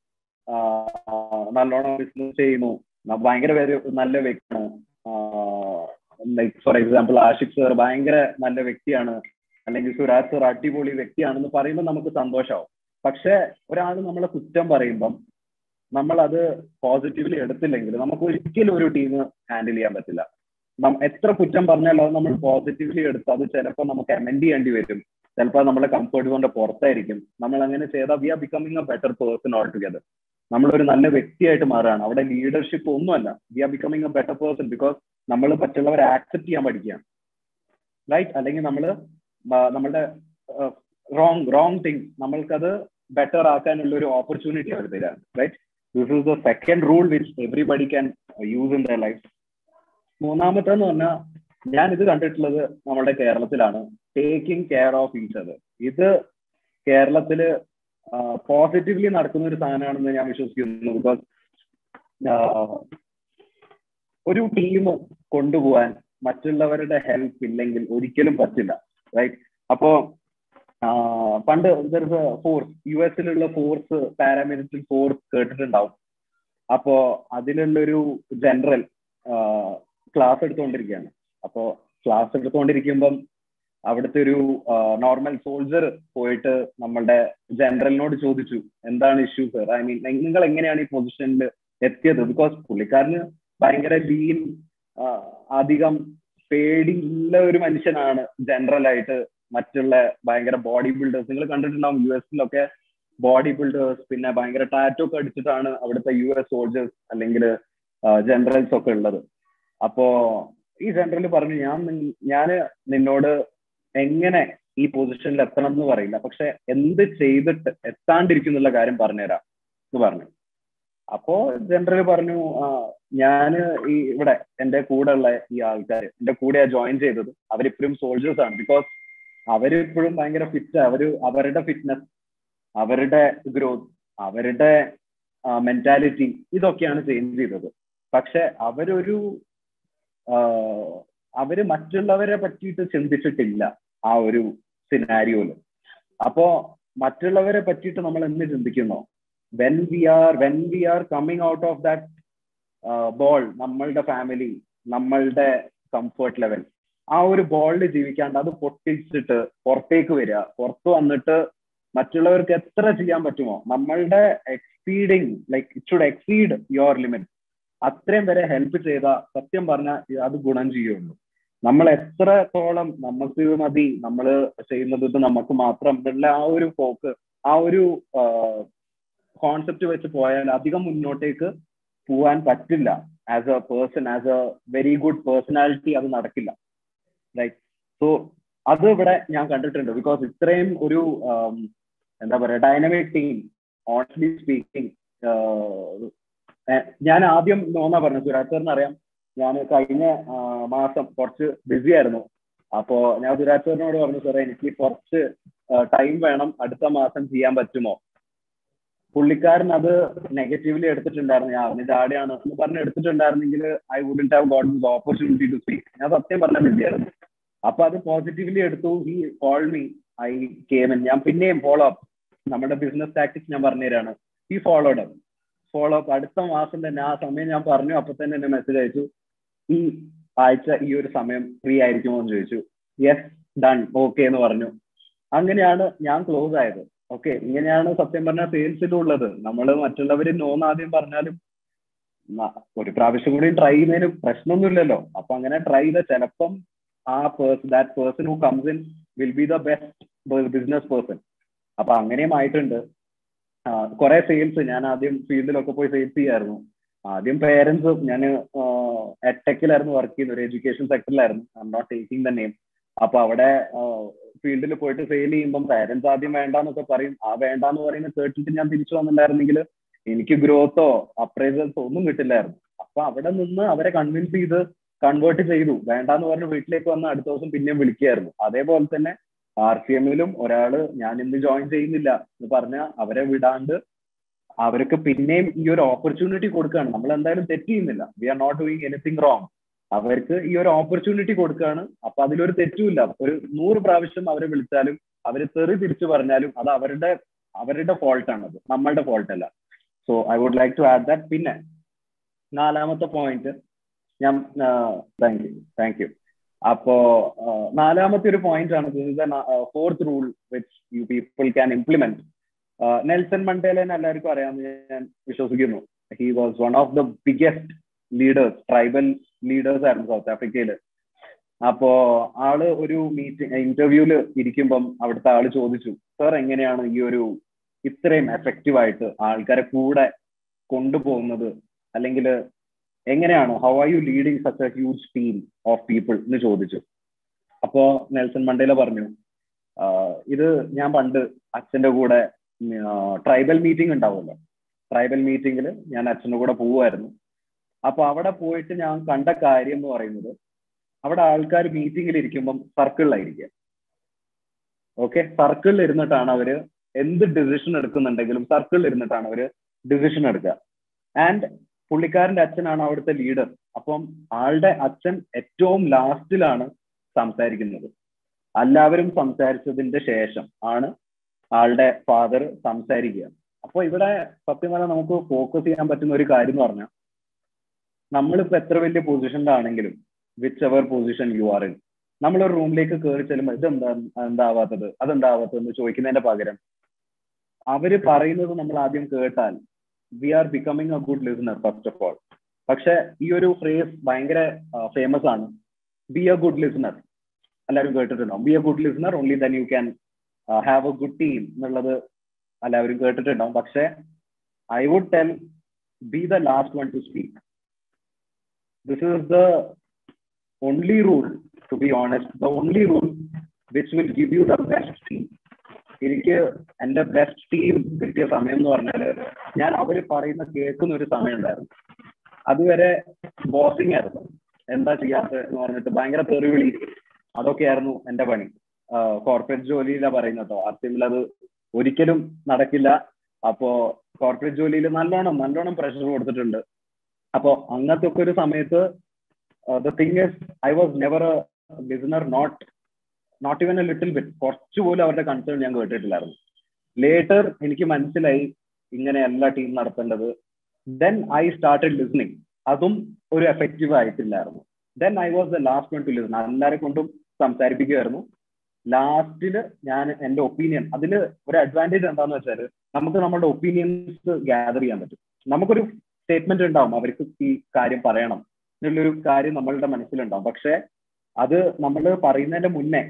Speaker 2: നല്ലോണം ബിസിനസ് ചെയ്യുന്നു ഭയങ്കര പേര് നല്ല വ്യക്തിയാണ് like for example Ashiq sir ഭയങ്കര നല്ല വ്യക്തിയാണ് അല്ലെങ്കിൽ സുരാജ് സർ അടിപൊളി വ്യക്തിയാണെന്ന് പറയുമ്പോൾ നമുക്ക് സന്തോഷമാവും പക്ഷെ ഒരാൾ നമ്മളെ കുറ്റം പറയുമ്പം നമ്മൾ അത് പോസിറ്റീവ്ലി എടുത്തില്ലെങ്കിൽ നമുക്ക് ഒരിക്കലും ഒരു ടീം ഹാൻഡിൽ ചെയ്യാൻ പറ്റില്ല എത്ര കുറ്റം പറഞ്ഞാലും അത് നമ്മൾ പോസിറ്റീവ്ലി എടുത്ത് അത് ചിലപ്പോൾ നമുക്ക് അമെൻഡ് ചെയ്യേണ്ടി വരും ചിലപ്പോൾ നമ്മളെ കംഫർട്ട് കൊണ്ട് പുറത്തായിരിക്കും നമ്മൾ അങ്ങനെ ചെയ്താൽ we are becoming a better person all together നമ്മളൊരു നല്ല വ്യക്തിയായിട്ട് മാറുകയാണ് അവിടെ ലീഡർഷിപ്പ് ഒന്നുമല്ല we are becoming a better person because നമ്മൾ മറ്റുള്ളവരെ ആക്സെപ്റ്റ് ചെയ്യാൻ പഠിക്കുകയാണ് റൈറ്റ് അല്ലെങ്കിൽ നമ്മൾ നമ്മളുടെ റോങ് റോങ് തിങ് നമ്മൾക്കത് ബെറ്റർ ആക്കാനുള്ള ഒരു ഓപ്പർച്യൂണിറ്റി അവർ തരാണ് right this is the second rule which everybody can use in the life മൂന്നാമത്തെ എന്ന് പറഞ്ഞാൽ ഞാൻ ഇത് കണ്ടിട്ടുള്ളത് നമ്മുടെ കേരളത്തിലാണ് taking care of each other ഇത് കേരളത്തില് പോസിറ്റീവ്ലി നടക്കുന്ന ഒരു സാധനമാണെന്ന് ഞാൻ വിശ്വസിക്കുന്നു ബിക്കോസ് ഒരു ടീം കൊണ്ടുപോകാൻ മറ്റുള്ളവരുടെ ഹെൽപ്പ് ഇല്ലെങ്കിൽ ഒരിക്കലും പറ്റില്ല റൈറ്റ് അപ്പോ പണ്ട് ഫോഴ്സ് യു എസിലുള്ള ഫോഴ്സ് പാരാമിലിറ്ററി ഫോഴ്സ് കേട്ടിട്ടുണ്ടാവും അപ്പോ അതിലുള്ളൊരു ജനറൽ ക്ലാസ് എടുത്തുകൊണ്ടിരിക്കുകയാണ് അപ്പോ ക്ലാസ് എടുത്തുകൊണ്ടിരിക്കുമ്പം അവിടുത്തെ ഒരു നോർമൽ സോൾജർ പോയിട്ട് നമ്മളുടെ ജനറലിനോട് ചോദിച്ചു എന്താണ് ഇഷ്യൂ സർ ഐ മീൻ നിങ്ങൾ എങ്ങനെയാണ് ഈ പൊസിഷനിൽ എത്തിയത് ബിക്കോസ് പുള്ളിക്കാരന് ഭയങ്കര ലീൻ അധികം പേടിയുള്ള ഒരു മനുഷ്യനാണ് ജനറൽ ആയിട്ട് മറ്റുള്ള ഭയങ്കര ബോഡി ബിൽഡേഴ്സ് നിങ്ങൾ കണ്ടിട്ടുണ്ടാവും യു എസിലൊക്കെ ബോഡി ബിൽഡേഴ്സ് പിന്നെ ഭയങ്കര ടാറ്റോ ഒക്കെ അടിച്ചിട്ടാണ് അവിടുത്തെ യു എസ് സോൾജേഴ്സ് അല്ലെങ്കിൽ ജനറൽസ് ഒക്കെ ഉള്ളത് അപ്പോ ഈ ജനറൽ പറഞ്ഞു ഞാൻ ഞാൻ നിന്നോട് എങ്ങനെ ഈ പൊസിഷനിൽ എത്തണം എന്ന് പറയില്ല പക്ഷെ എന്ത് ചെയ്തിട്ട് എത്താണ്ടിരിക്കുന്നുള്ള കാര്യം പറഞ്ഞുതരാം എന്ന് പറഞ്ഞു അപ്പോ ജനറൽ പറഞ്ഞു ഞാന് ഈ ഇവിടെ എന്റെ കൂടെ ഉള്ള ഈ ആൾക്കാർ എന്റെ കൂടെ ജോയിൻ ചെയ്തത് അവരിപ്പോഴും സോൾജേഴ്സ് ആണ് ബിക്കോസ് അവരിപ്പോഴും ഭയങ്കര ഫിറ്റ് അവര് അവരുടെ ഫിറ്റ്നസ് അവരുടെ ഗ്രോത്ത് അവരുടെ മെന്റാലിറ്റി ഇതൊക്കെയാണ് ചേഞ്ച് ചെയ്തത് പക്ഷെ അവരൊരു അവര് മറ്റുള്ളവരെ പറ്റിയിട്ട് ചിന്തിച്ചിട്ടില്ല ആ ഒരു സിനാരിയോയില് അപ്പോ മറ്റുള്ളവരെ പറ്റിയിട്ട് നമ്മൾ എന്ന് ചിന്തിക്കുന്നോ when we are when we are coming out of that ball നമ്മളുടെ ഫാമിലി നമ്മളുടെ കംഫർട്ട് ലെവൽ ആ ഒരു ബോളിൽ ജീവിക്കാണ്ട് അത് പൊട്ടിച്ചിട്ട് പുറത്തേക്ക് വരിക പുറത്ത് വന്നിട്ട് മറ്റുള്ളവർക്ക് എത്ര ചെയ്യാൻ പറ്റുമോ നമ്മളുടെ exceeding like it should exceed your limit അത്രയും വരെ ഹെൽപ്പ് ചെയ്ത സത്യം പറഞ്ഞാൽ അത് ഗുണം ചെയ്യുള്ളൂ നമ്മൾ എത്രത്തോളം നമുക്ക് മതി നമ്മൾ ചെയ്യുന്നത് ഇത് നമുക്ക് മാത്രം ഉള്ള ആ ഒരു ഫോക്ക് ആ ഒരു കോൺസെപ്റ്റ് വെച്ച് പോയാൽ അധികം മുന്നോട്ടേക്ക് പോവാൻ പറ്റില്ല as a person as a very good personality അത് നടക്കില്ല റൈറ്റ് സോ അത് ഇവിടെ ഞാൻ കണ്ടിട്ടുണ്ട് ബിക്കോസ് ഇത്രയും ഒരു എന്താ പറയാ ഡൈനമിക് ടീം ഓൺലി സ്പീക്കിംഗ് ഞാൻ ആദ്യം നോന്നാ പറഞ്ഞു സുരാജ് സാറിന് അറിയാം ഞാൻ കഴിഞ്ഞ മാസം കുറച്ച് ബിസി ആയിരുന്നു അപ്പോ ഞാൻ സുരാജ് സാറിനോട് പറഞ്ഞു സാറേ എനിക്ക് കുറച്ച് ടൈം വേണം അടുത്ത മാസം ചെയ്യാൻ പറ്റുമോ പുള്ളിക്കാരൻ അത് നെഗറ്റീവ്ലി എടുത്തിട്ടുണ്ടായിരുന്നു ഞാൻ അവന് ചാടിയാണ് എന്ന് പറഞ്ഞ് എടുത്തിട്ടുണ്ടായിരുന്നെങ്കിൽ I wouldn't have got this opportunity to speak ഞാൻ സത്യം പറഞ്ഞ ബിസിയായിരുന്നു അപ്പൊ അത് പോസിറ്റീവ്ലി എടുത്തു he call me I came in ഞാൻ പിന്നെയും ഫോളോ അപ്പ് നമ്മുടെ ബിസിനസ് ടാക്ടിക്സ് ഞാൻ പറഞ്ഞുതരാണ് ഈ ഫോളോഡ് അപ്പ് ഫോളോ അപ്പ് അടുത്ത മാസം തന്നെ ആ സമയം ഞാൻ പറഞ്ഞു അപ്പൊ തന്നെ എന്നെ മെസ്സേജ് അയച്ചു ഈ ആഴ്ച ഈ ഒരു സമയം ഫ്രീ ആയിരിക്കുമോ എന്ന് ചോദിച്ചു യെസ് ഡൺ ഓക്കെ എന്ന് പറഞ്ഞു അങ്ങനെയാണ് ഞാൻ ക്ലോസ് ആയത് ഓക്കെ ഇങ്ങനെയാണ് സത്യം പറഞ്ഞാൽ സെയിൽസിലുള്ളത് നമ്മൾ മറ്റുള്ളവര് നോന്ന് ആദ്യം പറഞ്ഞാലും ഒരു പ്രാവശ്യം കൂടി ട്രൈ ചെയ്യുന്നതിന് പ്രശ്നമൊന്നുമില്ലല്ലോ അപ്പൊ അങ്ങനെ ട്രൈ ചെയ്ത ചിലപ്പം ആ person that person who comes in will be the best business person അപ്പൊ അങ്ങനെയും ആയിട്ടുണ്ട് കുറെ സെയിൽസ് ഞാൻ ആദ്യം ഫീൽഡിലൊക്കെ പോയി സെയിൽസ് ചെയ്യായിരുന്നു ആദ്യം പേരൻസ് ഞാൻ എടെക്കിലായിരുന്നു വർക്ക് ചെയ്യുന്നത് ഒരു എഡ്യൂക്കേഷൻ സെക്ടറിലായിരുന്നു I'm not taking the name അപ്പൊ അവിടെ ഫീൽഡിൽ പോയിട്ട് ഫെയിൽ ചെയ്യുമ്പോൾ പാരന്റ്സ് ആദ്യം വേണ്ടാന്നൊക്കെ പറയും ആ വേണ്ടാന്ന് പറയുന്നത് കേട്ടിട്ട് ഞാൻ തിരിച്ചു വന്നിട്ടുണ്ടായിരുന്നെങ്കിൽ എനിക്ക് ഗ്രോത്തോ അപ്രൈസൽസോ ഒന്നും കിട്ടില്ലായിരുന്നു അപ്പൊ അവിടെ നിന്ന് അവരെ കൺവിൻസ് ചെയ്ത് കൺവേർട്ട് ചെയ്തു വേണ്ടാന്ന് പറഞ്ഞ് വീട്ടിലേക്ക് വന്ന് അടുത്ത ദിവസം പിന്നെയും വിളിക്കുകയായിരുന്നു അതേപോലെ തന്നെ ആർ സി എമ്മിലും ഒരാള് ഞാൻ ഇന്ന് ജോയിൻ ചെയ്യുന്നില്ല എന്ന് പറഞ്ഞാൽ അവരെ വിടാണ്ട് അവർക്ക് പിന്നെയും ഈ ഒരു ഓപ്പർച്യൂണിറ്റി കൊടുക്കുകയാണ് നമ്മൾ എന്തായാലും തെറ്റ് ചെയ്യുന്നില്ല we are not doing anything wrong അവർക്ക് ഈ ഒരു ഓപ്പർച്യൂണിറ്റി കൊടുക്കുകയാണ് അപ്പൊ അതിലൊരു തെറ്റുമില്ല ഒരു നൂറ് പ്രാവശ്യം അവരെ വിളിച്ചാലും അവര് തെറി തിരിച്ചു പറഞ്ഞാലും അത് അവരുടെ അവരുടെ ഫോൾട്ടാണ് അത് നമ്മളുടെ ഫോൾട്ട് അല്ല so I would like to add that പിന്നെ നാലാമത്തെ പോയിന്റ് ഞാൻ താങ്ക് യു താങ്ക് യു അപ്പോ നാലാമത്തെ ഒരു പോയിന്റ് ആണ് fourth rule which you people can implement Nelson മണ്ടേലനെ എല്ലാവർക്കും അറിയാമെന്ന് ഞാൻ വിശ്വസിക്കുന്നു he was one of the biggest leaders tribal leaders ആയിരുന്നു സൗത്ത് ആഫ്രിക്കയിൽ അപ്പോ ആള് ഒരു മീറ്റിംഗ് ഇന്റർവ്യൂല് ഇരിക്കുമ്പം അവിടുത്തെ ആള് ചോദിച്ചു സർ എങ്ങനെയാണ് ഈ ഒരു ഇത്രയും എഫക്റ്റീവ് ആയിട്ട് ആൾക്കാരെ കൂടെ കൊണ്ടുപോകുന്നത് അല്ലെങ്കിൽ എങ്ങനെയാണ് how are you leading such a huge team of people എന്ന് ചോദിച്ചു അപ്പോ നെൽസൺ മണ്ടേല പറഞ്ഞു ഇത് ഞാൻ പണ്ട് അച്ഛന്റെ കൂടെ ട്രൈബൽ മീറ്റിംഗ് ഉണ്ടാവുമല്ലോ ട്രൈബൽ മീറ്റിംഗിൽ ഞാൻ അച്ഛൻ്റെ കൂടെ പോവുമായിരുന്നു അപ്പൊ അവിടെ പോയിട്ട് ഞാൻ കണ്ട കാര്യം എന്ന് പറയുന്നത് അവിടെ ആൾക്കാർ മീറ്റിംഗിൽ ഇരിക്കുമ്പം സർക്കിളിലായിരിക്കുക ഓക്കെ സർക്കിളിൽ ഇരുന്നിട്ടാണ് അവര് എന്ത് ഡിസിഷൻ എടുക്കുന്നുണ്ടെങ്കിലും സർക്കിളിൽ ഇരുന്നിട്ടാണ് അവര് ഡിസിഷൻ എടുക്കുക ആൻഡ് പുള്ളിക്കാരന്റെ അച്ഛനാണ് അവിടുത്തെ ലീഡർ അപ്പം ആളുടെ അച്ഛൻ ഏറ്റവും ലാസ്റ്റിലാണ് സംസാരിക്കുന്നത് എല്ലാവരും സംസാരിച്ചതിന്റെ ശേഷം ആണ് ആളുടെ ഫാദർ സംസാരിക്കുക അപ്പോൾ ഇവിടെ സത്യം പറഞ്ഞാൽ നമുക്ക് ഫോക്കസ് ചെയ്യാൻ പറ്റുന്ന ഒരു കാര്യം എന്ന് പറഞ്ഞാൽ നമ്മളിപ്പോ എത്ര വലിയ പൊസിഷനിലാണെങ്കിലും whichever position you are in നമ്മളൊരു റൂമിലേക്ക് കയറി ചെല്ലുമ്പോൾ ഇതെന്താ എന്താവാത്തത് അതെന്താവാത്തത് എന്ന് ചോദിക്കുന്നതിന്റെ പകരം അവര് പറയുന്നത് നമ്മൾ ആദ്യം കേട്ടാൽ we are becoming a good listener first of all പക്ഷെ ഈ ഒരു ഫ്രേസ് ഭയങ്കര ഫേമസ് ആണ് ബി എ ഗുഡ് ലിസണർ എല്ലാവരും കേട്ടിട്ടുണ്ടാവും be a good listener only then you can have a good team എന്നുള്ളത് എല്ലാവരും കേട്ടിട്ടുണ്ടാവും പക്ഷെ I would tell be the last one to speak this is the only rule to be honest the only rule which will give you the best team എനിക്ക് എന്റെ best team കിട്ടിയ സമയം എന്ന് പറഞ്ഞാൽ ഞാൻ അവര് പറയുന്ന കേൾക്കുന്ന ഒരു സമയം ഉണ്ടായിരുന്നു അതുവരെ ബോസിംഗ് ആയിരുന്നു എന്താ ചെയ്യാത്തത് എന്ന് പറഞ്ഞിട്ട് ഭയങ്കര തെറിവിളി അതൊക്കെയായിരുന്നു എന്റെ പണി കോർപ്പറേറ്റ് ജോലിയിലാണ് പറയുന്നത് കേട്ടോ അത്യമിൽ അത് ഒരിക്കലും നടക്കില്ല അപ്പോ കോർപ്പറേറ്റ് ജോലിയിൽ നല്ലോണം നല്ലോണം പ്രഷർ കൊടുത്തിട്ടുണ്ട് അപ്പോ അങ്ങനത്തെ ഒക്കെ ഒരു സമയത്ത് the thing is I was never a listener not not even a little bit കുറച്ച് പോലും അവരുടെ കൺസേൺ ഞാൻ കേട്ടിട്ടില്ലായിരുന്നു ലേറ്റർ എനിക്ക് മനസ്സിലായി ഇങ്ങനെയല്ല ടീം നടത്തേണ്ടത് ദെൻ ഐ സ്റ്റാർട്ടഡ് ലിസണിങ് അതും ഒരു എഫക്റ്റീവ് ആയിട്ടില്ലായിരുന്നു then I was the last one to listen എല്ലാരെ കൊണ്ടും സംസാരിപ്പിക്കുമായിരുന്നു ലാസ്റ്റില് ഞാൻ എന്റെ ഒപ്പീനിയൻ അതിൽ ഒരു അഡ്വാൻറ്റേജ് എന്താന്ന് വെച്ചാൽ നമുക്ക് നമ്മുടെ ഒപ്പീനിയൻസ് ഗ്യാദർ ചെയ്യാൻ പറ്റും നമുക്കൊരു സ്റ്റേറ്റ്മെന്റ് ഉണ്ടാവും അവർക്ക് ഈ കാര്യം പറയണം എന്നുള്ളൊരു കാര്യം നമ്മളുടെ മനസ്സിലുണ്ടാവും പക്ഷെ അത് നമ്മൾ പറയുന്നതിന്റെ മുന്നേ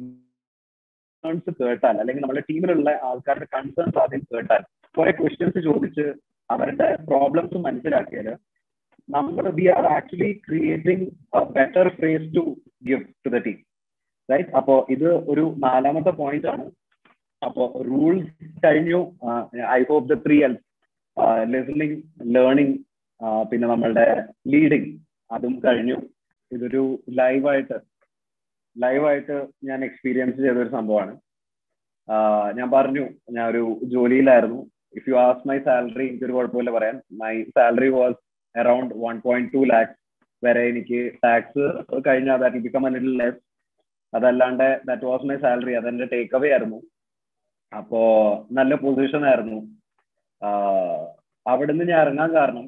Speaker 2: കൺസേൺസ് കേട്ടാൽ അല്ലെങ്കിൽ നമ്മുടെ ടീമിലുള്ള ആൾക്കാരുടെ കൺസേൺസ് ആദ്യം കേട്ടാൽ കുറെ ക്വസ്റ്റ്യൻസ് ചോദിച്ച് അവരുടെ പ്രോബ്ലംസ് മനസ്സിലാക്കിയാൽ നമ്മൾ we are actually creating better phrase to give to the team right അപ്പോ ഇത് ഒരു നാലാമത്തെ പോയിന്റ് ആണ് അപ്പോ റൂൾസ് കഴിഞ്ഞു I hope the three L listening learning പിന്നെ നമ്മളുടെ ലീഡിങ് അതും കഴിഞ്ഞു ഇതൊരു ലൈവായിട്ട് ലൈവായിട്ട് ഞാൻ എക്സ്പീരിയൻസ് ചെയ്ത ഒരു സംഭവമാണ് ഞാൻ പറഞ്ഞു ഞാൻ ഒരു ജോലിയിലായിരുന്നു if you as my salary എനിക്കൊരു കുഴപ്പമില്ല പറയാൻ my salary was around one point two lakhs വരെ എനിക്ക് ടാക്സ് കഴിഞ്ഞാൽ that become a little less അതല്ലാണ്ട് ദാറ്റ് വാസ് മൈ സാലറി അതെന്റെ ടേക്ക് അവേ ആയിരുന്നു അപ്പോ നല്ല പൊസിഷൻ ആയിരുന്നു അവിടുന്ന് ഞാൻ ഇറങ്ങാൻ കാരണം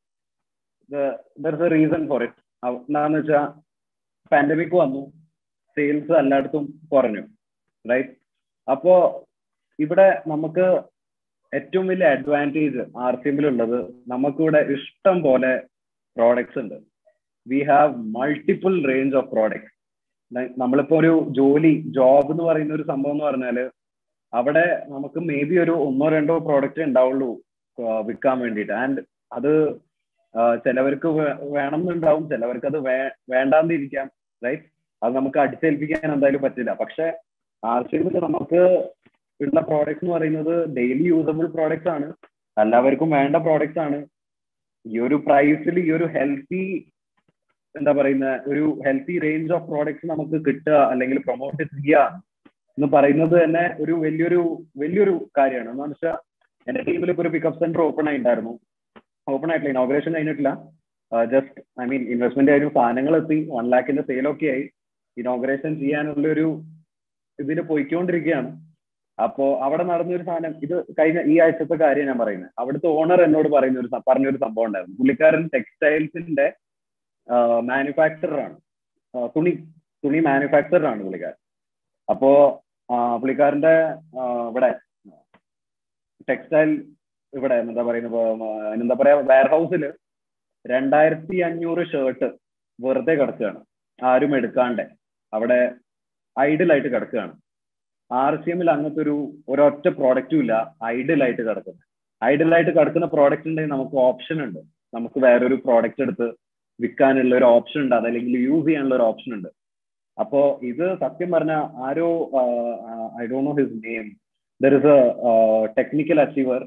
Speaker 2: there a reason for it എന്താന്ന് വെച്ചാൽ പാൻഡമിക് വന്നു സെയിൽസ് എല്ലായിടത്തും കുറഞ്ഞു റൈറ്റ് അപ്പോ ഇവിടെ നമുക്ക് ഏറ്റവും വലിയ അഡ്വാൻറ്റേജ് ആർ സി എമ്മിലുള്ളത് നമുക്കിവിടെ ഇഷ്ടം പോലെ പ്രോഡക്ട്സ് ഉണ്ട് we have multiple range of products നമ്മളിപ്പോ ഒരു ജോലി ജോബ് എന്ന് പറയുന്ന ഒരു സംഭവം എന്ന് പറഞ്ഞാല് അവിടെ നമുക്ക് മേ ബി ഒരു ഒന്നോ രണ്ടോ പ്രോഡക്റ്റ് ഉണ്ടാവുള്ളൂ വിൽക്കാൻ വേണ്ടിയിട്ട് ആൻഡ് അത് ചിലവർക്ക് വേണം എന്നുണ്ടാവും ചിലവർക്ക് അത് വേ വേണ്ടാന്നിരിക്കാം റൈറ്റ് അത് നമുക്ക് അടിച്ചേൽപ്പിക്കാൻ എന്തായാലും പറ്റില്ല പക്ഷെ ആർ സി എമ്മിൽ നമുക്ക് ഉള്ള പ്രോഡക്ട്സ് എന്ന് പറയുന്നത് ഡെയിലി യൂസബിൾ പ്രോഡക്ട്സ് ആണ് എല്ലാവർക്കും വേണ്ട പ്രോഡക്ട്സ് ആണ് ഈ ഒരു പ്രൈസിൽ ഈ ഒരു ഹെൽത്തി എന്താ പറയുന്ന ഒരു ഹെൽത്തി റേഞ്ച് ഓഫ് പ്രോഡക്ട്സ് നമുക്ക് കിട്ടുക അല്ലെങ്കിൽ പ്രൊമോട്ട് ചെയ്യുക എന്ന് പറയുന്നത് തന്നെ ഒരു വലിയൊരു വലിയൊരു കാര്യമാണ് എന്ന് വെച്ചാൽ എന്റെ ടീമിൽ ഇപ്പോൾ ഒരു പിക്കപ്പ് സെന്റർ ഓപ്പൺ ആയിട്ടുണ്ടായിരുന്നു ഓപ്പൺ ആയിട്ടില്ല ഇനോഗ്രേഷൻ കഴിഞ്ഞിട്ടില്ല ജസ്റ്റ് ഐ മീൻ ഇൻവെസ്റ്റ്മെന്റ് ആയിരുന്നു സാധനങ്ങൾ എത്തി വൺ ലാഖിന്റെ സെയിലൊക്കെ ആയി ഇനോഗ്രേഷൻ ചെയ്യാനുള്ള ഒരു ഇതിന് പോയിക്കൊണ്ടിരിക്കുകയാണ് അപ്പോ അവിടെ നടന്നൊരു സാധനം ഇത് കഴിഞ്ഞ ഈ ആഴ്ചത്തെ കാര്യം ഞാൻ പറയുന്നത് അവിടുത്തെ ഓണർ എന്നോട് പറയുന്ന ഒരു പറഞ്ഞൊരു സംഭവം ഉണ്ടായിരുന്നു പുള്ളിക്കാരൻ ടെക്സ്റ്റൈൽസിന്റെ മാനുഫാക്ചറർ ആണ് തുണി തുണി മാനുഫാക്ചറർ ആണ് പുള്ളിക്കാരൻ അപ്പോ പുള്ളിക്കാരന്റെ ഇവിടെ ടെക്സ്റ്റൈൽ ഇവിടെ എന്താ പറയുന്നത് എന്താ പറയാ വെയർ ഹൗസിൽ രണ്ടായിരത്തി അഞ്ഞൂറ് ഷർട്ട് വെറുതെ കിടക്കുകയാണ് ആരും എടുക്കാണ്ട് അവിടെ ഐഡിലായിട്ട് കിടക്കുകയാണ് ആർ സി എമ്മിൽ അങ്ങനത്തെ ഒരു ഒരൊറ്റ പ്രോഡക്റ്റും ഇല്ല ഐഡിലായിട്ട് കിടക്കുന്നത് ഐഡിലായിട്ട് കിടക്കുന്ന പ്രോഡക്റ്റ് ഉണ്ടെങ്കിൽ നമുക്ക് ഓപ്ഷൻ ഉണ്ട് നമുക്ക് വേറൊരു പ്രോഡക്റ്റ് എടുത്ത് വിൽക്കാനുള്ള ഒരു ഓപ്ഷൻ ഉണ്ട് അതല്ലെങ്കിൽ യൂസ് ചെയ്യാനുള്ള ഒരു ഓപ്ഷൻ ഉണ്ട് അപ്പോ ഇത് സത്യം പറഞ്ഞ ആരോ I don't know his name there is a technical achiever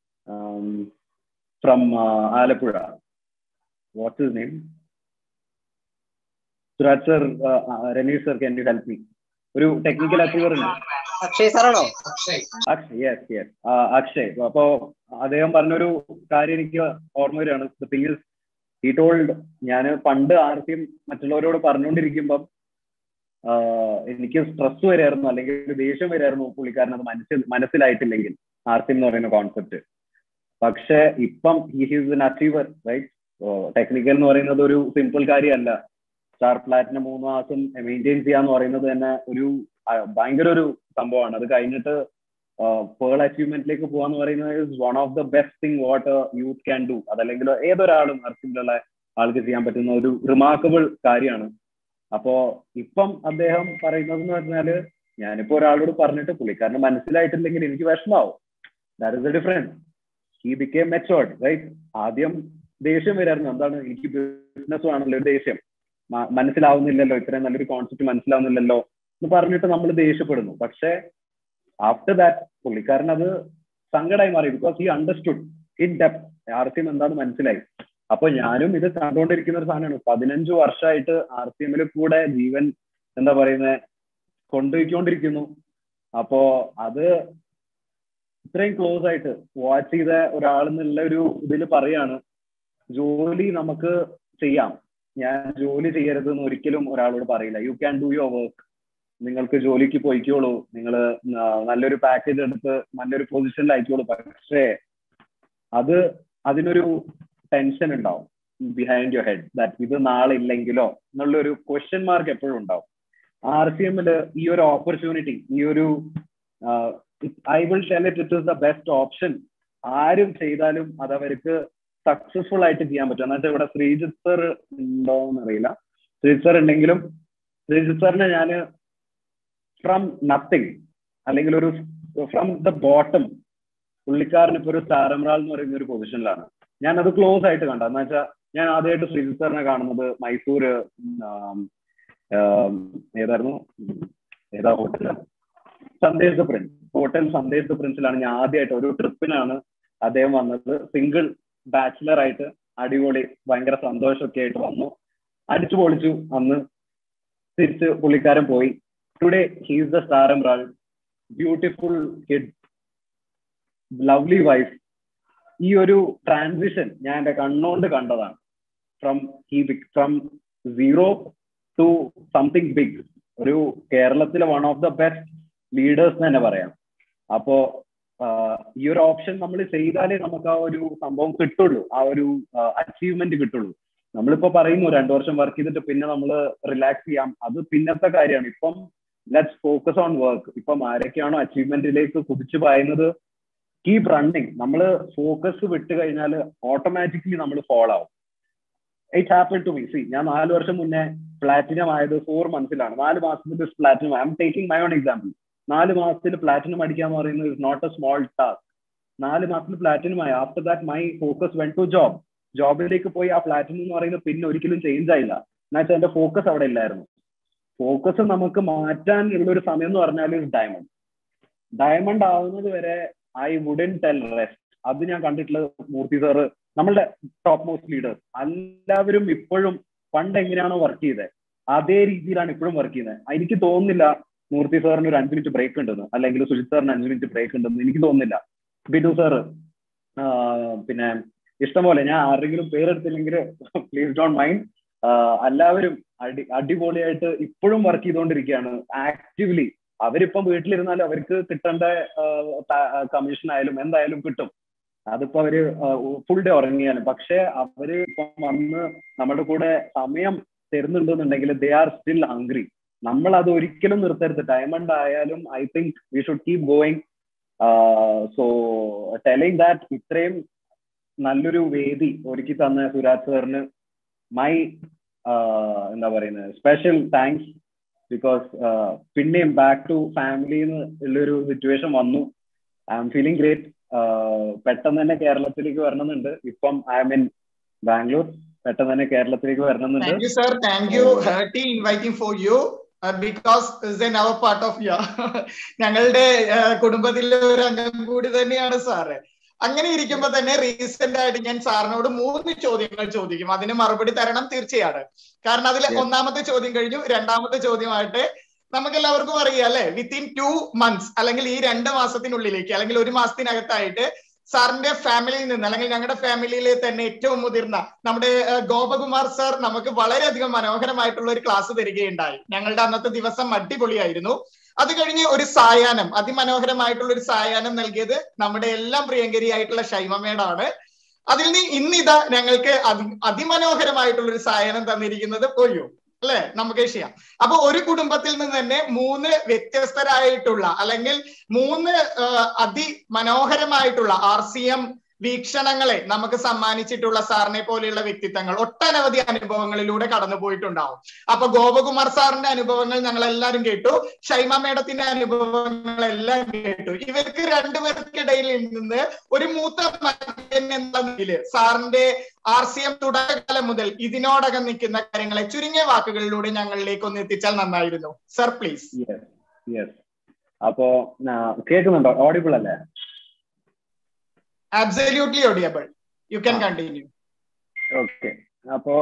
Speaker 2: from Alappuzha what's his name Suraj sir Ramesh sir can you help me ഒരു ടെക്നിക്കൽ അച്ചീവർ ഉണ്ട്
Speaker 3: അക്ഷയ് സാറാണോ
Speaker 2: അക്ഷയ് യെസ് യെസ് അക്ഷയ് അപ്പോ അദ്ദേഹം പറഞ്ഞൊരു കാര്യം എനിക്ക് ഓർമ്മ വരികയാണ് തിങ് ഇസ് ഈ ടോൾഡ് ഞാൻ പണ്ട് ആർ സി എം മറ്റുള്ളവരോട് പറഞ്ഞുകൊണ്ടിരിക്കുമ്പം എനിക്ക് സ്ട്രെസ് വരായിരുന്നു അല്ലെങ്കിൽ ഒരു ദേഷ്യം വരായിരുന്നു പുള്ളിക്കാരൻ അത് മനസ്സിൽ മനസ്സിലായിട്ടില്ലെങ്കിൽ ആർ സി എം എന്ന് പറയുന്ന കോൺസെപ്റ്റ് പക്ഷെ ഇപ്പം he his an achiever right technical എന്ന് പറയുന്നത് ഒരു സിമ്പിൾ കാര്യമല്ല സ്റ്റാർ പ്ലാറ്റിന് മൂന്ന് മാസം മെയിൻറ്റെയിൻ ചെയ്യാന്ന് പറയുന്നത് തന്നെ ഒരു ഭയങ്കര ഒരു സംഭവമാണ് അത് കഴിഞ്ഞിട്ട് പേൾ അച്ചീവ്മെന്റിലേക്ക് പോകാന്ന് പറയുന്നത് is one of the best thing what youth can do അതല്ലെങ്കിൽ ഏതൊരാളും അർസിലുള്ള ആൾക്ക് ചെയ്യാൻ പറ്റുന്ന ഒരു റിമാർക്കബിൾ കാര്യമാണ് അപ്പോ ഇപ്പം അദ്ദേഹം പറയുന്നത് എന്ന് പറഞ്ഞാല് ഞാനിപ്പോ ഒരാളോട് പറഞ്ഞിട്ട് പുള്ളിക്കാരന് മനസ്സിലായിട്ടില്ലെങ്കിൽ എനിക്ക് വിഷമാവും that is a difference he became matured right ആദ്യം ദേഷ്യം വരായിരുന്നു എന്താണ് എനിക്ക് ബിസിനസ് ആണല്ലോ ഒരു ദേഷ്യം മനസ്സിലാവുന്നില്ലല്ലോ ഇത്രയും നല്ലൊരു കോൺസെപ്റ്റ് മനസ്സിലാവുന്നില്ലല്ലോ എന്ന് പറഞ്ഞിട്ട് നമ്മൾ ദേഷ്യപ്പെടുന്നു പക്ഷേ ആഫ്റ്റർ ദാറ്റ് പുള്ളിക്കാരൻ അത് സങ്കടമായി മാറി ബിക്കോസ് ഈ understood in depth R C M എന്താണെന്ന് മനസ്സിലായി അപ്പൊ ഞാനും ഇത് കണ്ടുകൊണ്ടിരിക്കുന്ന ഒരു സാധനമാണ് പതിനഞ്ചു വർഷമായിട്ട് ആർ സി എമ്മിൽ കൂടെ ജീവൻ എന്താ പറയുന്നത് കൊണ്ടുപോയിക്കൊണ്ടിരിക്കുന്നു അപ്പോ അത് ഇത്രയും ക്ലോസ് ആയിട്ട് വാച്ച് ചെയ്ത ഒരാളെന്നുള്ള ഒരു ഇതിൽ പറയാണ് ജോലി നമുക്ക് ചെയ്യാം ഞാൻ ജോലി ചെയ്യരുത് എന്ന് ഒരിക്കലും ഒരാളോട് പറയില്ല you can do your work നിങ്ങൾക്ക് ജോലിക്ക് പോയിക്കോളൂ നിങ്ങൾ നല്ലൊരു പാക്കേജ് എടുത്ത് നല്ലൊരു പൊസിഷനിൽ അയച്ചോളൂ പക്ഷേ അത് അതിനൊരു ടെൻഷൻ ഉണ്ടാവും ബിഹൈൻഡ് യുവർ ഹെഡ് ദാറ്റ് ഇത് നാളെ ഇല്ലെങ്കിലോ എന്നുള്ളൊരു ക്വസ്റ്റ്യൻ മാർക്ക് എപ്പോഴും ഉണ്ടാവും ആർ സി എമ്മില് ഈ ഒരു ഓപ്പർച്യൂണിറ്റി ഈ ഒരു I will tell it it is the best option ആരും ചെയ്താലും അത് അവർക്ക് സക്സസ്ഫുൾ ആയിട്ട് ചെയ്യാൻ പറ്റും എന്നുവെച്ചാൽ ഇവിടെ ശ്രീജിത്ത് സർ ഉണ്ടോ എന്നറിയില്ല ശ്രീജിത്ത് സർ ഉണ്ടെങ്കിലും ശ്രീജിത്ത് സാറിനെ ഞാൻ ഫ്രം നത്തിങ് അല്ലെങ്കിൽ ഒരു ഫ്രം ദ ബോട്ടം പുള്ളിക്കാരൻ ഇപ്പൊ ഒരു സ്റ്റാറമ്രാൾ എന്ന് പറയുന്ന ഒരു പൊസിഷനിലാണ് ഞാൻ അത് ക്ലോസ് ആയിട്ട് കണ്ട എന്ന് വെച്ചാൽ ഞാൻ ആദ്യമായിട്ട് ശ്രീജിത്ത് സാറിനെ കാണുന്നത് മൈസൂർ ഏതായിരുന്നു ഏതാ hotel Sandesh the prince hotel Sandesh the പ്രിൻസിലാണ് ഞാൻ ആദ്യമായിട്ട് ഒരു ട്രിപ്പിനാണ് അദ്ദേഹം വന്നത് സിംഗിൾ ബാച്ചിലർ ആയിട്ട് അടിപൊളി ഭയങ്കര സന്തോഷമൊക്കെ ആയിട്ട് വന്നു അടിച്ചു പൊളിച്ചു അന്ന് തിരിച്ച് പുള്ളിക്കാരൻ പോയി today he's the star emerald beautiful kid lovely wife ഈ ഒരു ട്രാൻസിഷൻ ഞാൻ എന്റെ കണ്ണുകൊണ്ട് കണ്ടതാണ് from he from zero to something big ഒരു കേരളത്തിലെ one of the best leaders തന്നെ പറയാം അപ്പോ ഈ ഒരു ഓപ്ഷൻ നമ്മൾ ചെയ്താലേ നമുക്ക് ആ ഒരു സംഭവം കിട്ടുള്ളൂ ആ ഒരു അച്ചീവ്മെന്റ് കിട്ടുള്ളൂ നമ്മളിപ്പോ പറയുന്നു രണ്ടു വർഷം വർക്ക് ചെയ്തിട്ട് പിന്നെ നമ്മൾ റിലാക്സ് ചെയ്യാം അത് പിന്നത്തെ കാര്യമാണ് ഇപ്പം ലെറ്റ്സ് ഫോക്കസ് ഓൺ വർക്ക് ഇപ്പം ആരൊക്കെയാണോ അച്ചീവ്മെന്റിലേക്ക് കുതിച്ചു പായുന്നത് കീപ് റണ്ണിങ് നമ്മൾ ഫോക്കസ് വിട്ട് കഴിഞ്ഞാൽ ഓട്ടോമാറ്റിക്കലി നമ്മൾ ഫോളോ ആവും it happen to me see ഞാൻ നാല് വർഷം മുന്നേ പ്ലാറ്റിനം ആയത് ഫോർ മന്ത്സിലാണ് നാല് മാസത്തിൽ platinum I'm taking my own example നാല് മാസത്തിൽ പ്ലാറ്റിനം അടിക്കുക എന്ന് പറയുന്നത് is not a small task നാല് മാസത്തിൽ പ്ലാറ്റിനം ആയി after that my focus went to job ജോബിലേക്ക് പോയി ആ പ്ലാറ്റിനം എന്ന് പറയുന്നത് പിന്നെ ഒരിക്കലും ചേഞ്ച് ആയില്ല എന്നുവെച്ചാൽ എന്റെ ഫോക്കസ് അവിടെ ഇല്ലായിരുന്നു ഫോക്കസ് നമുക്ക് മാറ്റാനുള്ള ഒരു സമയം എന്ന് പറഞ്ഞാൽ ഡയമണ്ട് ഡയമണ്ട് ആവുന്നത് വരെ ഐ വുഡൻ ടെൽ റെസ്റ്റ് അത് ഞാൻ കണ്ടിട്ടുള്ളത് മൂർത്തി സാറ് നമ്മളുടെ ടോപ്പ് മോസ്റ്റ് ലീഡേഴ്സ് എല്ലാവരും ഇപ്പോഴും പണ്ട് എങ്ങനെയാണോ വർക്ക് ചെയ്തത് അതേ രീതിയിലാണ് ഇപ്പോഴും വർക്ക് ചെയ്യുന്നത് എനിക്ക് തോന്നുന്നില്ല മൂർത്തി സാറിന് ഒരു അഞ്ച് മിനിറ്റ് ബ്രേക്ക് ഉണ്ടെന്ന് അല്ലെങ്കിൽ സുജിത് സാറിന് അഞ്ച് മിനിറ്റ് ബ്രേക്ക് ഉണ്ടെന്ന് എനിക്ക് തോന്നുന്നില്ല ബിനു സാറ് പിന്നെ ഇഷ്ടംപോലെ ഞാൻ ആരെങ്കിലും പേരെടുത്തില്ലെങ്കിൽ പ്ലീസ് ഡോണ്ട് മൈൻഡ് എല്ലാവരും അടി അടിപൊളിയായിട്ട് ഇപ്പോഴും വർക്ക് ചെയ്തുകൊണ്ടിരിക്കുകയാണ് ആക്റ്റീവ്ലി അവരിപ്പം വീട്ടിലിരുന്നാലും അവർക്ക് കിട്ടേണ്ട കമ്മീഷൻ ആയാലും എന്തായാലും കിട്ടും അതിപ്പോ അവര് ഫുൾ ഡേ ഉറങ്ങിയാലും പക്ഷെ അവര് ഇപ്പം വന്ന് നമ്മുടെ കൂടെ സമയം തരുന്നുണ്ടെന്നുണ്ടെങ്കിൽ ദേ ആർ സ്റ്റിൽ ഹംഗ്രി നമ്മൾ അത് ഒരിക്കലും നിർത്തരുത് ഡയമണ്ട് ആയാലും I think we should keep going so telling that ഇത്രയും നല്ലൊരു വേദി ഒരുക്കി തന്ന സുരാജ് സാറിന് മൈ എന്താ പറയുന്നത് സ്പെഷ്യൽ താങ്ക്സ് ബിക്കോസ് പിന്നെയും ബാക്ക് ടു ഫാമിലി ഉള്ളൊരു സിറ്റുവേഷൻ വന്നു ഐ എം ഫീലിംഗ് ഗ്രേറ്റ് പെട്ടെന്ന് തന്നെ കേരളത്തിലേക്ക് വരണമെന്നുണ്ട് ഇപ്പം ഐ എം ഇൻ ബാംഗ്ലൂർ പെട്ടെന്ന് തന്നെ കേരളത്തിലേക്ക് വരണമെന്നുണ്ട്
Speaker 1: thank you sir thank you hearty inviting for you because is an our part of you ഞങ്ങളുടെ കുടുംബത്തിലെ ഒരു അംഗം കൂടി തന്നെയാണ് സാറ് അങ്ങനെ ഇരിക്കുമ്പോ തന്നെ റീസെന്റ് ആയിട്ട് ഞാൻ സാറിനോട് മൂന്ന് ചോദ്യങ്ങൾ ചോദിക്കും അതിന് മറുപടി തരണം തീർച്ചയാണ് കാരണം അതിൽ ഒന്നാമത്തെ ചോദ്യം കഴിഞ്ഞു രണ്ടാമത്തെ ചോദ്യമായിട്ട് നമുക്ക് എല്ലാവർക്കും അറിയാം അല്ലെ വിത്തിൻ ടു മന്ത്സ് അല്ലെങ്കിൽ ഈ രണ്ട് മാസത്തിനുള്ളിലേക്ക് അല്ലെങ്കിൽ ഒരു മാസത്തിനകത്തായിട്ട് സാറിന്റെ ഫാമിലിയിൽ നിന്ന് അല്ലെങ്കിൽ ഞങ്ങളുടെ ഫാമിലിയിലെ തന്നെ ഏറ്റവും മുതിർന്ന നമ്മുടെ ഗോപകുമാർ സാർ നമുക്ക് വളരെയധികം മനോഹരമായിട്ടുള്ള ഒരു ക്ലാസ് തരികയുണ്ടായി ഞങ്ങളുടെ അന്നത്തെ ദിവസം അടിപൊളിയായിരുന്നു അത് കഴിഞ്ഞ് ഒരു സായാഹ്നം അതിമനോഹരമായിട്ടുള്ള ഒരു സായാഹ്നം നൽകിയത് നമ്മുടെ എല്ലാം പ്രിയങ്കരിയായിട്ടുള്ള ഷൈമമേടാണ് അതിൽ നിന്ന് ഇന്നിതാ ഞങ്ങൾക്ക് അതി അതിമനോഹരമായിട്ടുള്ള ഒരു സായാഹ്നം തന്നിരിക്കുന്നത് ഒയ്യോ അല്ലെ നമുക്ക് ചെയ്യാം അപ്പൊ ഒരു കുടുംബത്തിൽ നിന്ന് തന്നെ മൂന്ന് വ്യത്യസ്തരായിട്ടുള്ള അല്ലെങ്കിൽ മൂന്ന് അതിമനോഹരമായിട്ടുള്ള ആർ സി എം വീക്ഷണങ്ങളെ നമുക്ക് സമ്മാനിച്ചിട്ടുള്ള സാറിനെ പോലെയുള്ള വ്യക്തിത്വങ്ങൾ ഒട്ടനവധി അനുഭവങ്ങളിലൂടെ കടന്നു പോയിട്ടുണ്ടാവും അപ്പൊ ഗോപകുമാർ സാറിന്റെ അനുഭവങ്ങൾ ഞങ്ങൾ എല്ലാവരും കേട്ടു ഷൈമ മേഡത്തിന്റെ അനുഭവങ്ങളെല്ലാം കേട്ടു ഇവർക്ക് രണ്ടുപേർക്കിടയിൽ നിന്ന് ഒരു മൂത്ത മകൻ എന്ന നിലയില് സാറിന്റെ ആർ സി എം തുടക്കകാലം മുതൽ ഇതിനോടകം നിൽക്കുന്ന കാര്യങ്ങളെ ചുരുങ്ങിയ വാക്കുകളിലൂടെ ഞങ്ങളിലേക്ക് ഒന്ന് എത്തിച്ചാൽ നന്നായിരുന്നു സർ പ്ലീസ്
Speaker 2: അപ്പോ കേൾക്കുന്നുണ്ടോ ഓഡിബിൾ അല്ലേ
Speaker 1: absolutely audible you can continue
Speaker 2: okay അപ്പോ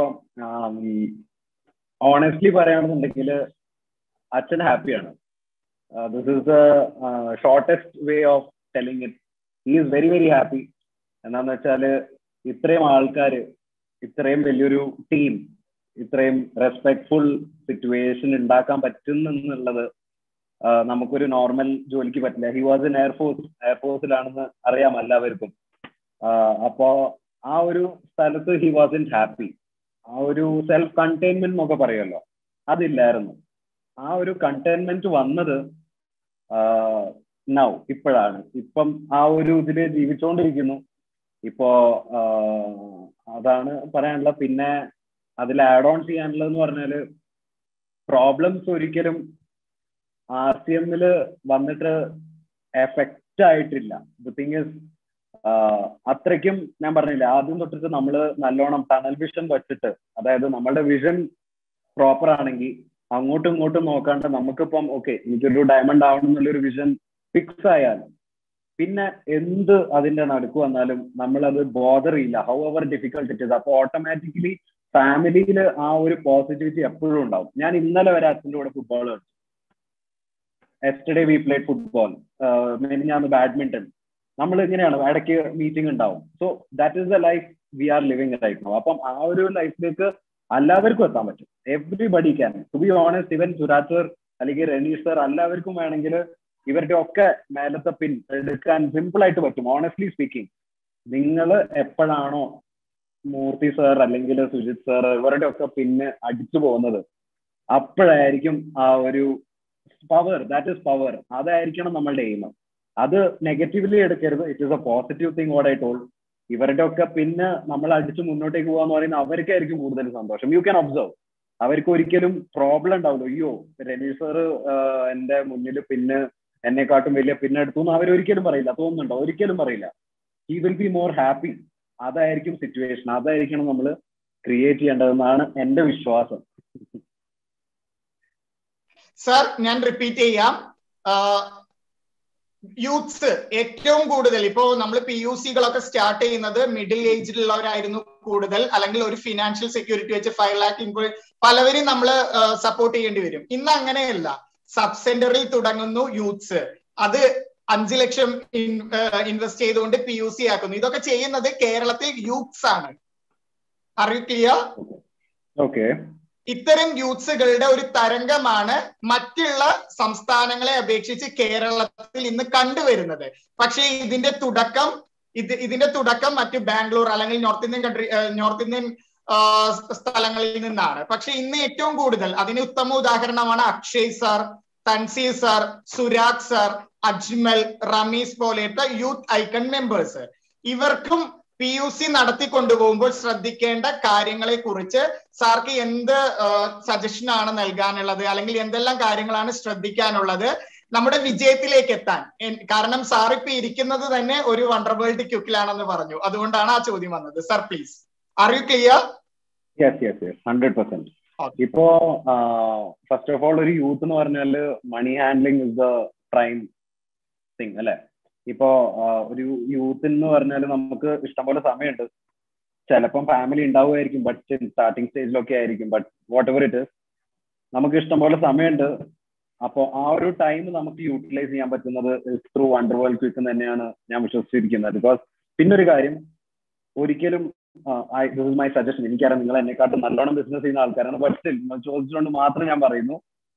Speaker 2: ഓണസ്റ്റ്ലി പറയുകയാണെന്നുണ്ടെങ്കിൽ അച്ഛൻ ഹാപ്പിയാണ് this is the shortest way of telling it he is very very happy എന്താന്ന് വെച്ചാല് ഇത്രയും ആൾക്കാർ ഇത്രയും വലിയൊരു ടീം ഇത്രയും റെസ്പെക്ട്ഫുൾ സിറ്റുവേഷൻ ഉണ്ടാക്കാൻ പറ്റുന്നുള്ളത് നമുക്കൊരു നോർമൽ ജോലിക്ക് പറ്റില്ല ഹി വാസ് ഇൻ എയർഫോഴ്സ് എയർഫോഴ്സിലാണെന്ന് അറിയാം എല്ലാവർക്കും അപ്പോ ആ ഒരു സ്ഥലത്ത് ഹി വാസ് ഇൻ ഹാപ്പി ആ ഒരു സെൽഫ് കണ്ടെയ്ൻമെന്റ് എന്നൊക്കെ പറയുമല്ലോ അതില്ലായിരുന്നു ആ ഒരു കണ്ടെയ്ൻമെന്റ് വന്നത് നൗ ഇപ്പോഴാണ് ഇപ്പം ആ ഒരു ഇതില് ജീവിച്ചുകൊണ്ടിരിക്കുന്നു ഇപ്പോ അതാണ് പറയാനുള്ളത് പിന്നെ അതിൽ ആഡ് ഓൺ ചെയ്യാനുള്ളതെന്ന് പറഞ്ഞാല് പ്രോബ്ലംസ് ഒരിക്കലും ആർ സി എമ്മില് വന്നിട്ട് എഫക്റ്റ് ആയിട്ടില്ല ദ തിങ് ഇസ് അത്രയ്ക്കും ഞാൻ പറഞ്ഞില്ല ആദ്യം തൊട്ടിട്ട് നമ്മൾ നല്ലോണം ടണൽ വിഷൻ വെച്ചിട്ട് അതായത് നമ്മളുടെ വിഷൻ പ്രോപ്പർ ആണെങ്കിൽ അങ്ങോട്ടും ഇങ്ങോട്ടും നോക്കാണ്ട് നമുക്കിപ്പം ഓക്കെ എനിക്കൊരു ഡയമണ്ട് ആവണം എന്നുള്ളൊരു വിഷൻ ഫിക്സ് ആയാൽ പിന്നെ എന്ത് അതിന്റെ നടുക്ക് വന്നാലും നമ്മളത് ബോധർ ചെയ്യില്ല however difficult it is അപ്പോൾ ഓട്ടോമാറ്റിക്കലി ഫാമിലിയിൽ ആ ഒരു പോസിറ്റിവിറ്റി എപ്പോഴും ഉണ്ടാവും ഞാൻ ഇന്നലെ വരെ അച്ഛൻ്റെ കൂടെ ഫുട്ബോൾ കളിച്ചു എസ്റ്റർഡേ വി പ്ലേഡ് ഫുട്ബോൾ ഞാൻ ബാഡ്മിന്റൺ നമ്മൾ ഇങ്ങനെയാണ് ഇടയ്ക്ക് മീറ്റിംഗ് ഉണ്ടാവും so that is the life we are living right no അപ്പം ആ ഒരു ലൈഫിലേക്ക് എല്ലാവർക്കും എത്താൻ പറ്റും everybody can to be honest even Suraj sir അല്ലെങ്കിൽ റനീഷ് സർ എല്ലാവർക്കും വേണമെങ്കിൽ ഇവരുടെ ഒക്കെ മേലത്തെ പിൻ എടുക്കാൻ സിമ്പിൾ ആയിട്ട് പറ്റും ഓണസ്റ്റ്ലി സ്പീക്കിംഗ് നിങ്ങൾ എപ്പോഴാണോ മൂർത്തി സർ അല്ലെങ്കിൽ സുജിത് സർ ഇവരുടെ ഒക്കെ പിന്നെ അടിച്ചു പോകുന്നത് അപ്പോഴായിരിക്കും ആ ഒരു പവർ ദാറ്റ് ഇസ് പവർ അതായിരിക്കണം നമ്മളുടെ എയിം അത് നെഗറ്റീവ്ലി എടുക്കരുത് it is a positive thing what I told ഇവരുടെ ഒക്കെ പിന്നെ നമ്മൾ അടിച്ച് മുന്നോട്ടേക്ക് പോകാന്ന് പറയുന്നത് അവർക്കായിരിക്കും കൂടുതൽ സന്തോഷം യു ക്യാൻ ഒബ്സർവ് അവർക്ക് ഒരിക്കലും പ്രോബ്ലം ഉണ്ടാവില്ല അയ്യോ രമേശ് സർ എന്റെ മുന്നിൽ പിന്നെ എന്നെക്കാട്ടും വലിയ പിന്നെ എടുത്തു എന്ന് അവരൊരിക്കലും പറയില്ല തോന്നുന്നുണ്ടോ ഒരിക്കലും പറയില്ല he will be more happy അതായിരിക്കും സിറ്റുവേഷൻ അതായിരിക്കണം നമ്മൾ ക്രിയേറ്റ് ചെയ്യേണ്ടതെന്നാണ് എന്റെ വിശ്വാസം
Speaker 1: സർ ഞാൻ റിപ്പീറ്റ് ചെയ്യാം യൂത്ത്സ് ഏറ്റവും കൂടുതൽ ഇപ്പോ നമ്മൾ പി യു സികളൊക്കെ സ്റ്റാർട്ട് ചെയ്യുന്നത് മിഡിൽ ഏജിലുള്ളവരായിരുന്നു കൂടുതൽ അല്ലെങ്കിൽ ഒരു ഫിനാൻഷ്യൽ സെക്യൂരിറ്റി വെച്ച് ഫൈവ് ലാക്ക് ഇൻക്ലൂ പലവരും നമ്മൾ സപ്പോർട്ട് ചെയ്യേണ്ടി വരും ഇന്ന് അങ്ങനെയല്ല സബ് സെന്ററിൽ തുടങ്ങുന്നു യൂത്ത്സ് അത് അഞ്ചു ലക്ഷം ഇൻവെസ്റ്റ് ചെയ്തുകൊണ്ട് പി യു സി ആക്കുന്നു ഇതൊക്കെ ചെയ്യുന്നത് കേരളത്തിൽ യൂത്ത്സ് ആണ് അറിയു ക്ലിയർ
Speaker 2: ഓക്കെ
Speaker 1: ഇത്തരം യൂത്ത്സുകളുടെ ഒരു തരംഗമാണ് മറ്റുള്ള സംസ്ഥാനങ്ങളെ അപേക്ഷിച്ച് കേരളത്തിൽ ഇന്ന് കണ്ടുവരുന്നത് പക്ഷേ ഇതിന്റെ തുടക്കം ഇത് ഇതിന്റെ തുടക്കം മറ്റു ബാംഗ്ലൂർ അല്ലെങ്കിൽ north Indian country north Indian സ്ഥലങ്ങളിൽ നിന്നാണ് പക്ഷെ ഇന്ന് ഏറ്റവും കൂടുതൽ അതിന് ഉത്തമ ഉദാഹരണമാണ് Akshay sir Tanseer sir Suraj sir Ajmal Rameez പോലെയുള്ള യൂത്ത് ഐക്കൺ മെമ്പേഴ്സ് ഇവർക്കും പി യു സി നടത്തിക്കൊണ്ടുപോകുമ്പോൾ ശ്രദ്ധിക്കേണ്ട കാര്യങ്ങളെ കുറിച്ച് സാർക്ക് എന്ത് സജഷൻ ആണ് നൽകാനുള്ളത് അല്ലെങ്കിൽ എന്തെല്ലാം കാര്യങ്ങളാണ് ശ്രദ്ധിക്കാനുള്ളത് നമ്മുടെ വിജയത്തിലേക്ക് എത്താൻ കാരണം സാർ ഇപ്പൊ ഇരിക്കുന്നത് തന്നെ ഒരു വണ്ടർ വേൾഡ് ക്യുക്കിലാണെന്ന് പറഞ്ഞു അതുകൊണ്ടാണ് ആ ചോദ്യം വന്നത് sir please are you clear
Speaker 2: yes yes yes hundred percent ഇപ്പോ ഫസ്റ്റ് ഓഫ് ഓൾ ഒരു യൂത്ത് എന്ന് പറഞ്ഞാല് money handling is the prime thing അല്ലെ ഇപ്പോ ഒരു യൂത്ത് എന്ന് പറഞ്ഞാൽ നമുക്ക് ഇഷ്ടംപോലെ സമയമുണ്ട് ചിലപ്പം ഫാമിലി ഉണ്ടാവുമായിരിക്കും ബട്ട് സ്റ്റാർട്ടിങ് സ്റ്റേജിലൊക്കെ ആയിരിക്കും but whatever it is നമുക്ക് ഇഷ്ടംപോലെ സമയമുണ്ട് അപ്പോൾ ആ ഒരു ടൈം നമുക്ക് യൂട്ടിലൈസ് ചെയ്യാൻ പറ്റുന്നത് ത്രൂ വണ്ടർ വേൾഡ് ക്വിക്ക് തന്നെയാണ് ഞാൻ വിശ്വസിച്ചിരിക്കുന്നത് ബിക്കോസ് പിന്നൊരു കാര്യം ഒരിക്കലും ദിസ് ഇസ് മൈ സജഷൻ എനിക്കറിയാം നിങ്ങൾ എന്നെക്കാട്ടും നല്ലോണം ബിസിനസ് ചെയ്യുന്ന ആൾക്കാരാണ് ബട്ട് സ്റ്റിൽ ചോദിച്ചുകൊണ്ട് മാത്രം ഞാൻ പറയുന്നു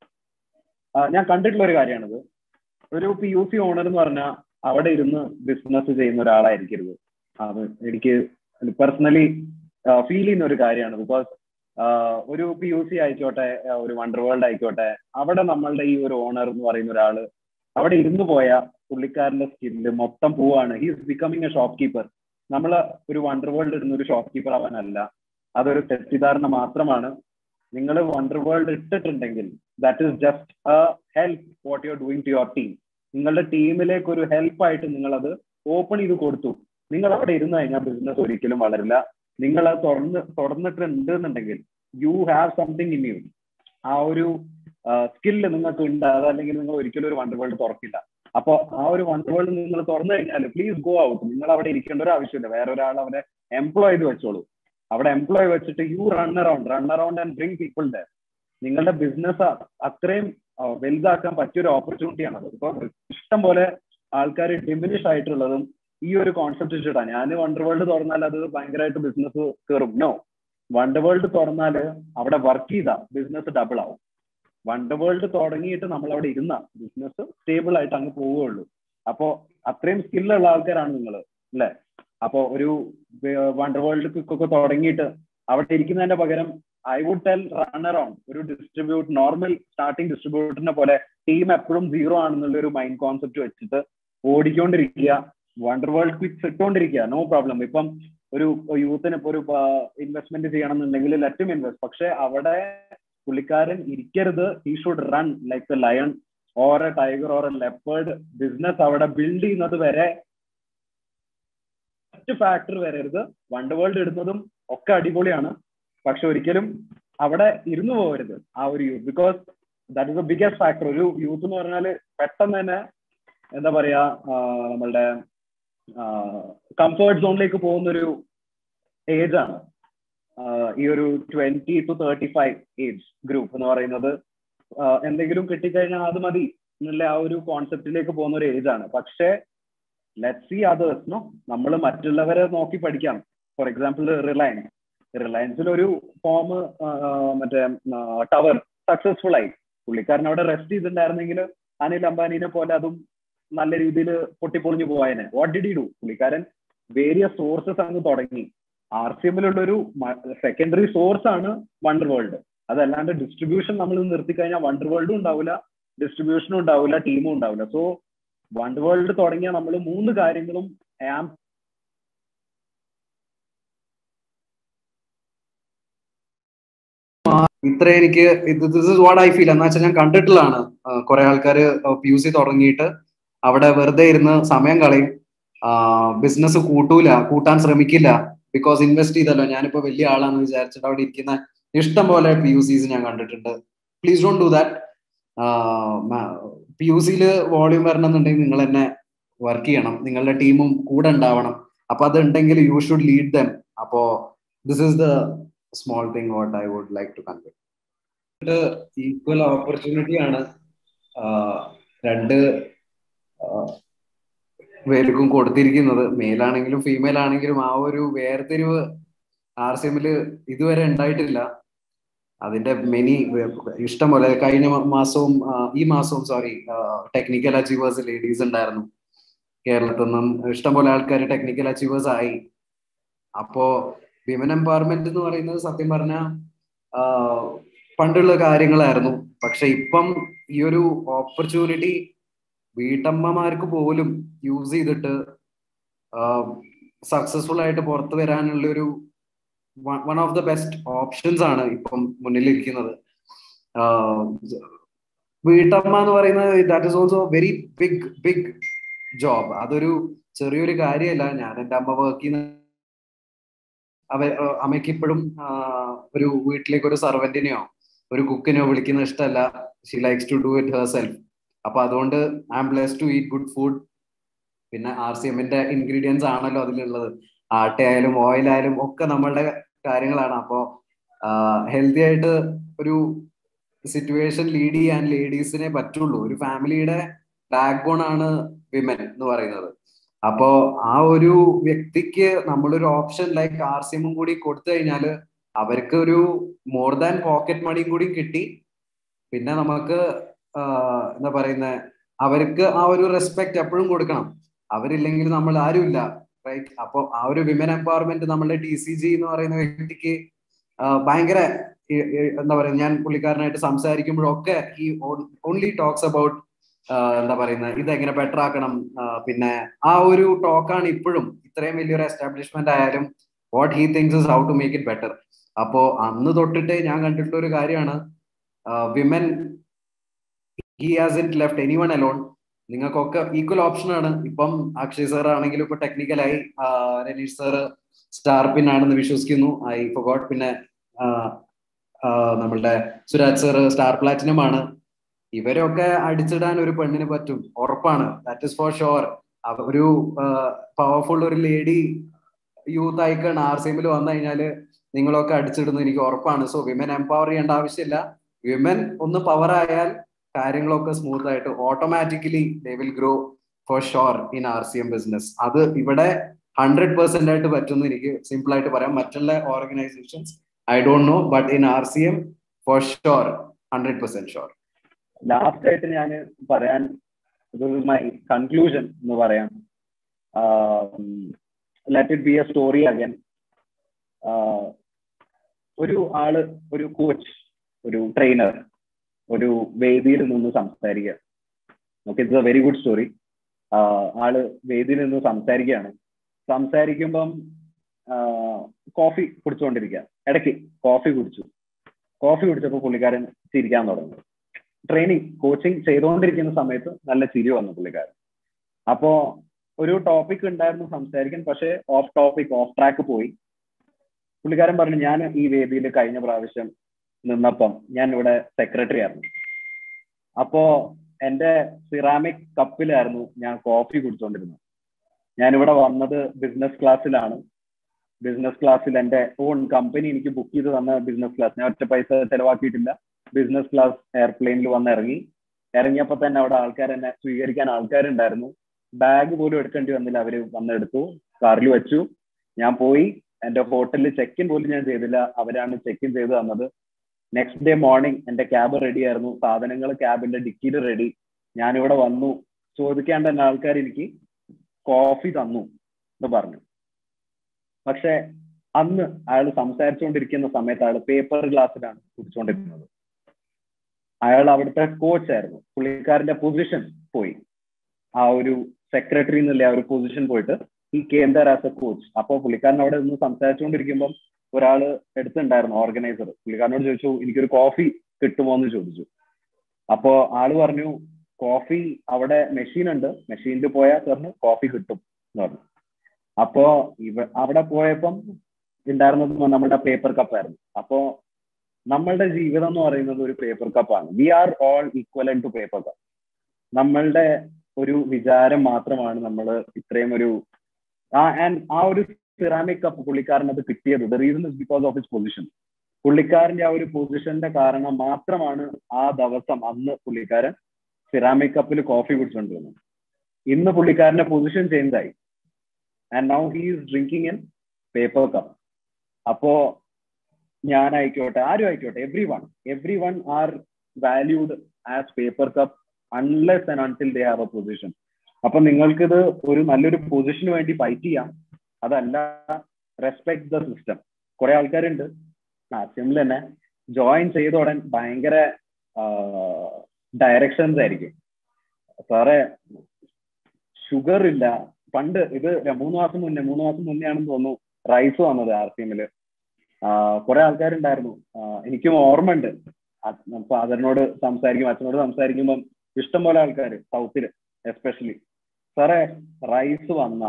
Speaker 2: ഞാൻ കണ്ടിട്ടുള്ള ഒരു കാര്യമാണിത് ഒരു പി യു സി ഓണർ എന്ന് പറഞ്ഞാൽ അവിടെ ഇരുന്ന് ബിസിനസ് ചെയ്യുന്ന ഒരാളായിരിക്കരുത് അത് എനിക്ക് പേഴ്സണലി ഫീൽ ചെയ്യുന്ന ഒരു കാര്യമാണ് ബിക്കോസ് ഒരു പി യു സി ആയിക്കോട്ടെ ഒരു വണ്ടർ വേൾഡ് ആയിക്കോട്ടെ അവിടെ നമ്മളുടെ ഈ ഒരു ഓണർ എന്ന് പറയുന്ന ഒരാള് അവിടെ ഇരുന്ന് പോയ പുള്ളിക്കാരന്റെ സ്കില്ല് മൊത്തം പോവാണ് he's becoming a shopkeeper നമ്മൾ ഒരു വണ്ടർ വേൾഡ് ഇടുന്ന ഒരു ഷോപ്പ് കീപ്പർ ആവാനല്ല അതൊരു തെറ്റിദ്ധാരണ മാത്രമാണ് നിങ്ങൾ വണ്ടർ വേൾഡ് ഇട്ടിട്ടുണ്ടെങ്കിൽ that is just a help what you are doing to your team നിങ്ങളുടെ ടീമിലേക്ക് ഒരു ഹെൽപ്പ് ആയിട്ട് നിങ്ങൾ അത് ഓപ്പൺ ചെയ്ത് കൊടുത്തു നിങ്ങൾ അവിടെ ഇരുന്ന് കഴിഞ്ഞാൽ ബിസിനസ് ഒരിക്കലും വളരില്ല നിങ്ങൾ അത് തുറന്ന് തുറന്നിട്ടുണ്ട് എന്നുണ്ടെങ്കിൽ you have something in you ആ ഒരു സ്കില്ല് നിങ്ങൾക്ക് ഉണ്ട് അതല്ലെങ്കിൽ നിങ്ങൾ ഒരിക്കലും ഒരു വണ്ടർ വേൾഡ് തുറക്കില്ല അപ്പോൾ ആ ഒരു വണ്ടർ വേൾഡ് നിങ്ങൾ തുറന്നു കഴിഞ്ഞാൽ പ്ലീസ് ഗോ ഔട്ട് നിങ്ങൾ അവിടെ ഇരിക്കേണ്ട ഒരു ആവശ്യമില്ല വേറെ ഒരാൾ അവിടെ എംപ്ലോയ് ചെയ്ത് വെച്ചോളൂ അവിടെ എംപ്ലോയ് വെച്ചിട്ട് you run around run around and bring people there നിങ്ങളുടെ ബിസിനസ് അത്രയും വലുതാക്കാൻ പറ്റിയൊരു ഓപ്പർച്യൂണിറ്റിയാണ് അത് ഇപ്പോൾ ഇഷ്ടം പോലെ ആൾക്കാർ ഡിമിനിഷ് ആയിട്ടുള്ളതും ഈ ഒരു കോൺസെപ്റ്റ് വെച്ചിട്ടാണ് ഞാൻ വണ്ടർ വേൾഡ് തുറന്നാൽ അത് ഭയങ്കരമായിട്ട് ബിസിനസ് കയറും നോ വണ്ടർ വേൾഡ് തുറന്നാൽ അവിടെ വർക്ക് ചെയ്ത ബിസിനസ് ഡബിൾ ആവും വണ്ടർ വേൾഡ് തുടങ്ങിയിട്ട് നമ്മൾ അവിടെ ഇരുന്ന ബിസിനസ് സ്റ്റേബിൾ ആയിട്ട് അങ്ങ് പോവുകയുള്ളൂ അപ്പോ അത്രയും സ്കില്ലുള്ള ആൾക്കാരാണ് നിങ്ങൾ അല്ലെ അപ്പോ ഒരു വണ്ടർ വേൾഡ് ഒക്കെ തുടങ്ങിയിട്ട് അവിടെ ഇരിക്കുന്നതിന്റെ പകരം I would tell run around ഒരു ഡിസ്ട്രിബ്യൂട്ട് നോർമൽ സ്റ്റാർട്ടിംഗ് ഡിസ്ട്രിബ്യൂട്ടറിനെ പോലെ ടീം എപ്പോഴും സീറോ ആണെന്നുള്ള ഒരു മൈൻഡ് കോൺസെപ്റ്റ് വെച്ചിട്ട് ഓടിക്കൊണ്ടിരിക്കുക വണ്ടർ വേൾഡ് ക്വിക്സ് ഇട്ടുകൊണ്ടിരിക്കുക നോ പ്രോബ്ലം ഇപ്പം ഒരു യൂത്തിന് ഇപ്പൊ ഒരു ഇൻവെസ്റ്റ്മെന്റ് ചെയ്യണം എന്നുണ്ടെങ്കിൽ ലെറ്റും ഇൻവെസ്റ്റ് പക്ഷെ അവിടെ പുള്ളിക്കാരൻ ഇരിക്കരുത് he should run like a lion or a tiger or a leopard business അവിടെ ബിൽഡ് ചെയ്യുന്നത് വരെ ഫാക്ടർ വരരുത് വണ്ടർ വേൾഡ് ഇടുന്നതും ഒക്കെ അടിപൊളിയാണ് പക്ഷെ ഒരിക്കലും അവിടെ ഇരുന്നു പോകരുത് ആ ഒരു youth because that is a biggest factor ഒരു യൂത്ത് എന്ന് പറഞ്ഞാൽ പെട്ടെന്ന് തന്നെ എന്താ പറയാ നമ്മളുടെ കംഫേർട്ട് സോണിലേക്ക് പോകുന്ന ഒരു ഏജ് ആണ് ഈ ഒരു twenty two thirty five age group എന്ന് പറയുന്നത് എന്തെങ്കിലും കിട്ടിക്കഴിഞ്ഞാൽ അത് മതി എന്നുള്ള ആ ഒരു കോൺസെപ്റ്റിലേക്ക് പോകുന്ന ഒരു ഏജ് ആണ് പക്ഷേ ലെറ്റ് സി അതേഴ്സ് നോ നമ്മൾ മറ്റുള്ളവരെ നോക്കി പഠിക്കാം ഫോർ എക്സാമ്പിൾ റിലയൻസ് റിലയൻസിൽ ഒരു ഫോം മറ്റേ ടവർ സക്സസ്ഫുൾ ആയി പുള്ളിക്കാരൻ അവിടെ റെസ്റ്റ് ചെയ്തിട്ടുണ്ടായിരുന്നെങ്കിൽ അനിൽ അംബാനിനെ പോലെ അതും നല്ല രീതിയിൽ പൊട്ടിപ്പൊളിഞ്ഞു പോയനെ വാട്ട് ഡിഡ് യു ഡു പുള്ളിക്കാരൻ വേരിയസ് സോഴ്സസ് അങ്ങ് തുടങ്ങി ആർ സി എമ്മിലുള്ള ഒരു സെക്കൻഡറി സോഴ്സ് ആണ് വണ്ടർ വേൾഡ് അതല്ലാണ്ട് ഡിസ്ട്രിബ്യൂഷൻ നമ്മൾ നിർത്തി കഴിഞ്ഞാൽ വണ്ടർ വേൾഡും ഉണ്ടാവില്ല ഡിസ്ട്രിബ്യൂഷനും ഉണ്ടാവില്ല ടീമും ഉണ്ടാവില്ല സോ വണ്ടർ വേൾഡ് തുടങ്ങിയ നമ്മൾ മൂന്ന് കാര്യങ്ങളും ആം
Speaker 3: ഇത്ര എനിക്ക് this is what I feel എന്ന് വെച്ചാൽ ഞാൻ കണ്ടിട്ടുള്ളതാണ് കുറെ ആൾക്കാർ പി യു സി തുടങ്ങിയിട്ട് അവിടെ വെറുതെ ഇരുന്ന് സമയം കളയും ബിസിനസ് കൂട്ടൂല കൂട്ടാൻ ശ്രമിക്കില്ല ബിക്കോസ് ഇൻവെസ്റ്റ് ചെയ്തല്ലോ ഞാനിപ്പോ വലിയ ആളാണെന്ന് വിചാരിച്ചിട്ട് അവിടെ ഇരിക്കുന്ന ഇഷ്ടം പോലെ പി യു സീസ് ഞാൻ കണ്ടിട്ടുണ്ട് please don't do that P U സിയിൽ വോളിയം വരണമെന്നുണ്ടെങ്കിൽ നിങ്ങൾ തന്നെ വർക്ക് ചെയ്യണം നിങ്ങളുടെ ടീമും കൂടെ ഉണ്ടാവണം അപ്പൊ അത് ഉണ്ടെങ്കിൽ യു ഷുഡ് ലീഡ് ദം അപ്പോ this is the small thing what I would like to convey equal opportunity ആണ് രണ്ട് പേർക്കും കൊടുത്തിരിക്കുന്നത് മെയിലാണെങ്കിലും ഫീമെയിൽ ആണെങ്കിലും ആ ഒരു വേർതിരിവ് ആർ സി എമ്മില് ഇതുവരെ ഉണ്ടായിട്ടില്ല അതിന്റെ മെനി ഇഷ്ടം പോലെ കഴിഞ്ഞ മാസവും ഈ മാസവും സോറി ടെക്നിക്കൽ അച്ചീവേഴ്സ് ലേഡീസ് ഉണ്ടായിരുന്നു കേരളത്തിൽ നിന്നും ഇഷ്ടംപോലെ ആൾക്കാർ ടെക്നിക്കൽ അച്ചീവേഴ്സ് ആയി അപ്പോ വിമൻ എംപവർമെന്റ് എന്ന് പറയുന്നത് സത്യം പറഞ്ഞ പണ്ടുള്ള കാര്യങ്ങളായിരുന്നു പക്ഷെ ഇപ്പം ഈ ഒരു ഓപ്പർച്യൂണിറ്റി വീട്ടമ്മമാർക്ക് പോലും യൂസ് ചെയ്തിട്ട് സക്സസ്ഫുൾ ആയിട്ട് പുറത്തു വരാനുള്ള ഒരു one of the best options ആണ് ഇപ്പം മുന്നിലിരിക്കുന്നത് വീട്ടമ്മ എന്ന് പറയുന്നത് that is also very big big job അതൊരു ചെറിയൊരു കാര്യമല്ല ഞാൻ എൻ്റെ അമ്മ വർക്ക് ചെയ്യുന്ന അവ അമ്മയ്ക്ക് ഇപ്പോഴും ഒരു വീട്ടിലേക്ക് ഒരു സർവന്റിനെയോ ഒരു കുക്കിനെയോ വിളിക്കുന്ന ഇഷ്ടമല്ല she likes to do it herself അപ്പൊ അതുകൊണ്ട് I am bless to eat good food പിന്നെ ആർ സി എമ്മിന്റെ ഇൻഗ്രീഡിയൻസ് ആണല്ലോ അതിലുള്ളത് ആട്ടയായാലും ഓയിലായാലും ഒക്കെ നമ്മളുടെ കാര്യങ്ങളാണ് അപ്പോ ഹെൽത്തി ആയിട്ട് ഒരു സിറ്റുവേഷൻ ലീഡ് ചെയ്യാൻ ലേഡീസിനെ പറ്റുള്ളൂ ഒരു ഫാമിലിയുടെ ബാക്ക് ബോൺ ആണ് വിമൻ എന്ന് പറയുന്നത് അപ്പോ ആ ഒരു വ്യക്തിക്ക് നമ്മളൊരു ഓപ്ഷൻ ലൈക്ക് ആർ സി എമ്മും കൂടി കൊടുത്തു കഴിഞ്ഞാൽ അവർക്ക് ഒരു മോർ ദാൻ പോക്കറ്റ് മണിയും കൂടി കിട്ടി പിന്നെ നമുക്ക് എന്താ പറയുന്നത് അവർക്ക് ആ ഒരു റെസ്പെക്ട് എപ്പോഴും കൊടുക്കണം അവരില്ലെങ്കിൽ നമ്മൾ ആരുമില്ല റൈറ്റ് അപ്പൊ ആ ഒരു വിമൻ എംപവർമെന്റ് നമ്മളുടെ ടി സി ജി എന്ന് പറയുന്ന വ്യക്തിക്ക് ഭയങ്കര എന്താ പറയുക ഞാൻ പുള്ളിക്കാരനായിട്ട് സംസാരിക്കുമ്പോഴൊക്കെ ഈ ഓൺലി ടോക്സ് അബൌട്ട് എന്താ പറയുന്നത് ഇതെങ്ങനെ ബെറ്റർ ആക്കണം പിന്നെ ആ ഒരു ടോക്കാണ് ഇപ്പോഴും ഇത്രയും വലിയൊരു എസ്റ്റാബ്ലിഷ്മെന്റ് ആയാലും what he thinks is how to make it better അപ്പോ അന്ന് തൊട്ടിട്ട് ഞാൻ കണ്ടിട്ടുള്ള ഒരു കാര്യമാണ് women he has it left any one alone നിങ്ങൾക്കൊക്കെ ഈക്വൽ ഓപ്ഷൻ ആണ് ഇപ്പം അക്ഷയ് സാർ ആണെങ്കിലും ഇപ്പൊ ടെക്നിക്കലായി രനീഷ് സാർ സ്റ്റാർ പിൻ ആണെന്ന് വിശ്വസിക്കുന്നു ഐ ഫൊഗോട്ട് പിന്നെ നമ്മളുടെ സുരാജ് സാർ സ്റ്റാർ പ്ലാറ്റിനം ആണ് ഇവരൊക്കെ അടിച്ചിടാൻ ഒരു പെണ്ണിന് പറ്റും ഉറപ്പാണ് ദാറ്റ് ഇസ് ഫോർ ഷുവർ ഒരു പവർഫുൾ ഒരു lady youth icon R C എമ്മിൽ വന്നു കഴിഞ്ഞാല് നിങ്ങളൊക്കെ അടിച്ചിടുന്നു എനിക്ക് ഉറപ്പാണ് സോ വിമൻ എംപവർ ചെയ്യേണ്ട ആവശ്യമില്ല വിമൻ ഒന്ന് പവർ ആയാൽ കാര്യങ്ങളൊക്കെ സ്മൂത്ത് ആയിട്ട് automatically they will grow for sure in R C M business അത് ഇവിടെ ഹൺഡ്രഡ് പെർസെന്റ് ആയിട്ട് പറ്റുമെന്ന് എനിക്ക് സിമ്പിൾ ആയിട്ട് പറയാം മറ്റുള്ള organisations I don't know but in R C M for sure hundred percent sure
Speaker 2: last ആയിട്ട് ഞാൻ പറയാൻ മൈ കൺക്ലൂഷൻ എന്ന് പറയാം let it be a story again ഒരു ആള് ഒരു കോച്ച് ഒരു ട്രെയിനർ ഒരു വേദിയിൽ നിന്ന് സംസാരിക്കുക okay it's a very good story ആള് വേദിയിൽ നിന്ന് സംസാരിക്കുകയാണ് സംസാരിക്കുമ്പം കോഫി കുടിച്ചുകൊണ്ടിരിക്കുക ഇടയ്ക്ക് കോഫി കുടിച്ചു കോഫി കുടിച്ചപ്പോൾ പുള്ളിക്കാരൻ ചിരിക്കാൻ തുടങ്ങി ട്രെയിനിങ് കോച്ചിങ് ചെയ്തുകൊണ്ടിരിക്കുന്ന സമയത്ത് നല്ല ചിരി വന്നു പുള്ളിക്കാരൻ അപ്പോ ഒരു ടോപ്പിക് ഉണ്ടായിരുന്നു സംസാരിക്കാൻ പക്ഷെ ഓഫ് ടോപ്പിക് ഓഫ് ട്രാക്ക് പോയി പുള്ളിക്കാരൻ പറഞ്ഞു ഞാൻ ഈ വേദിയിൽ കഴിഞ്ഞ പ്രാവശ്യം നിന്നപ്പം ഞാൻ ഇവിടെ സെക്രട്ടറി ആയിരുന്നു അപ്പോ എന്റെ സിറാമിക് കപ്പിലായിരുന്നു ഞാൻ കോഫി കുടിച്ചോണ്ടിരുന്നത് ഞാൻ ഇവിടെ വന്നത് ബിസിനസ് ക്ലാസ്സിലാണ് ബിസിനസ് ക്ലാസ്സിൽ എന്റെ ഓൺ കമ്പനി എനിക്ക് ബുക്ക് ചെയ്ത് തന്ന ബിസിനസ് ക്ലാസ് ഞാൻ ഒറ്റ പൈസ ചെലവാക്കിയിട്ടില്ല ബിസിനസ് ക്ലാസ് എയർപ്ലെയിനിൽ വന്ന് ഇറങ്ങി ഇറങ്ങിയപ്പോൾ തന്നെ അവിടെ ആൾക്കാർ എന്നെ സ്വീകരിക്കാൻ ആൾക്കാരുണ്ടായിരുന്നു ബാഗ് പോലും എടുക്കേണ്ടി വന്നില്ല അവര് വന്നെടുത്തു കാറിൽ വെച്ചു ഞാൻ പോയി എന്റെ ഹോട്ടലിൽ ചെക്ക് ഇൻ പോലും ഞാൻ ചെയ്തില്ല അവരാണ് ചെക്ക് ഇൻ ചെയ്ത് തന്നത് നെക്സ്റ്റ് ഡേ മോർണിംഗ് എന്റെ ക്യാബ് റെഡി ആയിരുന്നു സാധനങ്ങൾ ക്യാബിന്റെ ഡിക്കിയിൽ റെഡി ഞാനിവിടെ വന്നു ചോദിക്കാണ്ട് തന്നെ ആൾക്കാർ എനിക്ക് കോഫി തന്നു എന്ന് പറഞ്ഞു പക്ഷെ അന്ന് അയാൾ സംസാരിച്ചുകൊണ്ടിരിക്കുന്ന സമയത്ത് അയാൾ പേപ്പർ ഗ്ലാസ്സിലാണ് കുടിച്ചുകൊണ്ടിരുന്നത് അയാൾ അവിടുത്തെ കോച്ചായിരുന്നു പുള്ളിക്കാരന്റെ പൊസിഷൻ പോയി ആ ഒരു സെക്രട്ടറി എന്നുള്ള ആ ഒരു പൊസിഷൻ പോയിട്ട് ഈ കേന്ദ്ര ആസ് എ കോച്ച് അപ്പോൾ പുള്ളിക്കാരൻ അവിടെ നിന്ന് സംസാരിച്ചുകൊണ്ടിരിക്കുമ്പോൾ ഒരാള് എടുത്തിട്ടുണ്ടായിരുന്നു ഓർഗനൈസർ പുള്ളിക്കാരനോട് ചോദിച്ചു എനിക്കൊരു കോഫി കിട്ടുമോ എന്ന് ചോദിച്ചു അപ്പോ ആള് പറഞ്ഞു കോഫി അവിടെ മെഷീൻ ഉണ്ട് മെഷീനിൽ പോയാൽ സാറിന് കോഫി കിട്ടും എന്ന് പറഞ്ഞു അപ്പോ ഇവ അവിടെ പോയപ്പം ഉണ്ടായിരുന്നത് നമ്മുടെ പേപ്പർ കപ്പായിരുന്നു അപ്പോ നമ്മളുടെ ജീവിതം എന്ന് പറയുന്നത് ഒരു പേപ്പർ കപ്പാണ് we are all equal to paper cup നമ്മളുടെ ഒരു വിചാരം മാത്രമാണ് നമ്മൾ ഇത്രയും ഒരു ആ ആൻഡ് ആ ഒരു സിറാമിക് കപ്പ് പുള്ളിക്കാരൻ അത് കിട്ടിയത് the reason is because of his position പുള്ളിക്കാരന്റെ ആ ഒരു പൊസിഷന്റെ കാരണം മാത്രമാണ് ആ ദിവസം അന്ന് പുള്ളിക്കാരൻ സിറാമിക് കപ്പിൽ കോഫി കുടിച്ചുകൊണ്ടിരുന്നത് ഇന്ന് പുള്ളിക്കാരന്റെ പൊസിഷൻ ചേഞ്ച് ആയി and now he is drinking in paper cup അപ്പോ ഞാൻ ആയിക്കോട്ടെ ആരും ആയിക്കോട്ടെ everyone everyone are valued as paper cup unless and until they have a position അപ്പൊ നിങ്ങൾക്കിത് ഒരു നല്ലൊരു പൊസിഷന് വേണ്ടി ഫൈറ്റ് ചെയ്യാം അതല്ല റെസ്പെക്ട് ദ സിസ്റ്റം കുറെ ആൾക്കാരുണ്ട് നാസ്യമിൽ തന്നെ ജോയിൻ ചെയ്ത ഉടൻ ഭയങ്കര ഡയറക്ഷൻസ് ആയിരിക്കും സാറേ ഷുഗർ ഇല്ല പണ്ട് ഇത് മൂന്ന് മാസം മുന്നേ മൂന്ന് മാസം മുന്നേ ആണെന്ന് തോന്നുന്നു റൈസ് വന്നത് ആർ സി എമ്മില് കുറെ ആൾക്കാരുണ്ടായിരുന്നു എനിക്കും ഓർമ്മ ഉണ്ട് ഫാദറിനോട് സംസാരിക്കും അച്ഛനോട് സംസാരിക്കുമ്പം ഇഷ്ടംപോലെ ആൾക്കാർ സൗത്തില് എസ്പെഷ്യലി സാറേ റൈസ് വന്ന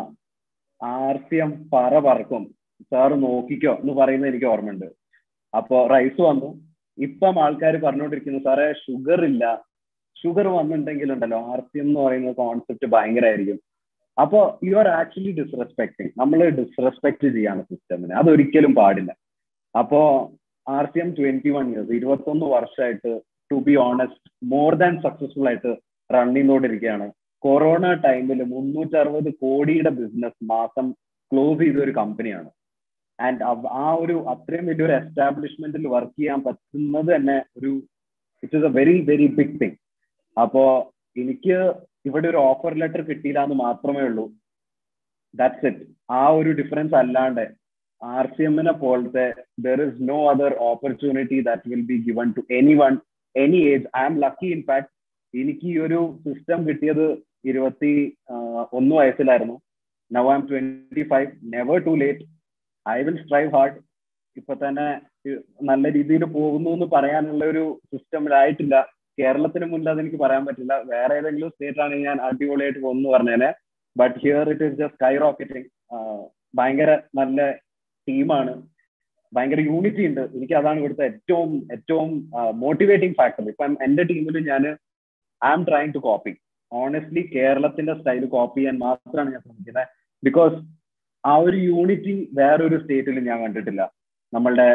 Speaker 2: ആർ സി എം പറ പറക്കും സാറ് നോക്കിക്കോ എന്ന് പറയുന്നത് എനിക്ക് ഓർമ്മയുണ്ട് അപ്പോ റൈസ് വന്നു ഇപ്പം ആൾക്കാർ പറഞ്ഞുകൊണ്ടിരിക്കുന്നു സാറേ ഷുഗർ ഇല്ല ഷുഗർ വന്നിട്ടുണ്ടെങ്കിലുണ്ടല്ലോ ആർ സി എം എന്ന് പറയുന്ന കോൺസെപ്റ്റ് ഭയങ്കരമായിരിക്കും അപ്പോ യു ആർ ആക്ച്വലി ഡിസ്റെസ്പെക്ടിങ് നമ്മൾ ഡിസ്റെസ്പെക്ട് ചെയ്യാണ് സിസ്റ്റമിനെ അതൊരിക്കലും പാടില്ല അപ്പോ R C M twenty one years ഇരുപത്തൊന്ന് വർഷമായിട്ട് to be honest more than successful ആയിട്ട് റൺ ചെയ്തുകൊണ്ടിരിക്കുകയാണ് കൊറോണ ടൈമിൽ മുന്നൂറ്റി അറുപത് കോടിയുടെ ബിസിനസ് മാസം ക്ലോസ് ചെയ്ത ഒരു കമ്പനിയാണ് ആൻഡ് ആ ഒരു അത്രയും വലിയൊരു എസ്റ്റാബ്ലിഷ്മെന്റിൽ വർക്ക് ചെയ്യാൻ പറ്റുന്നത് തന്നെ ഒരു it is a very very big thing അപ്പോ എനിക്ക് ഇവിടെ ഒരു ഓഫർ ലെറ്റർ കിട്ടിയില്ല എന്ന് മാത്രമേ ഉള്ളൂ ദാറ്റ്സ് ഇറ്റ് ആ ഒരു ഡിഫറൻസ് അല്ലാണ്ട് ആർ സി എമ്മിനെ പോലത്തെ there is no other opportunity that will be given to any one any age I am lucky in fact എനിക്ക് ഈ ഒരു സിസ്റ്റം കിട്ടിയത് ഇരുപത്തി ഒന്ന് വയസ്സിലായിരുന്നു now I am twenty five never too late I will strive hard ഇപ്പൊ തന്നെ നല്ല രീതിയിൽ പോകുന്നു എന്ന് പറയാനുള്ള ഒരു സിസ്റ്റമിലായിട്ടില്ല കേരളത്തിന് മുന്നിൽ അതെനിക്ക് പറയാൻ പറ്റില്ല വേറെ ഏതെങ്കിലും സ്റ്റേറ്റ് ആണെങ്കിൽ ഞാൻ അടിപൊളിയായിട്ട് പോകുന്നു പറഞ്ഞേനെ but here it is just skyrocketing ഭയങ്കര നല്ല ടീമാണ് ഭയങ്കര യൂണിറ്റി ഉണ്ട് എനിക്ക് അതാണ് ഇവിടുത്തെ ഏറ്റവും ഏറ്റവും മോട്ടിവേറ്റിംഗ് ഫാക്ടർ ഇപ്പം എന്റെ ടീമിൽ ഞാൻ I am trying to copy honestly കേരളത്തിന്റെ സ്റ്റൈൽ കോപ്പി ചെയ്യാൻ മാത്രമാണ് ഞാൻ ശ്രമിക്കുന്നത് ബിക്കോസ് ആ ഒരു യൂണിറ്റി വേറൊരു സ്റ്റേറ്റിൽ ഞാൻ കണ്ടിട്ടില്ല നമ്മളുടെ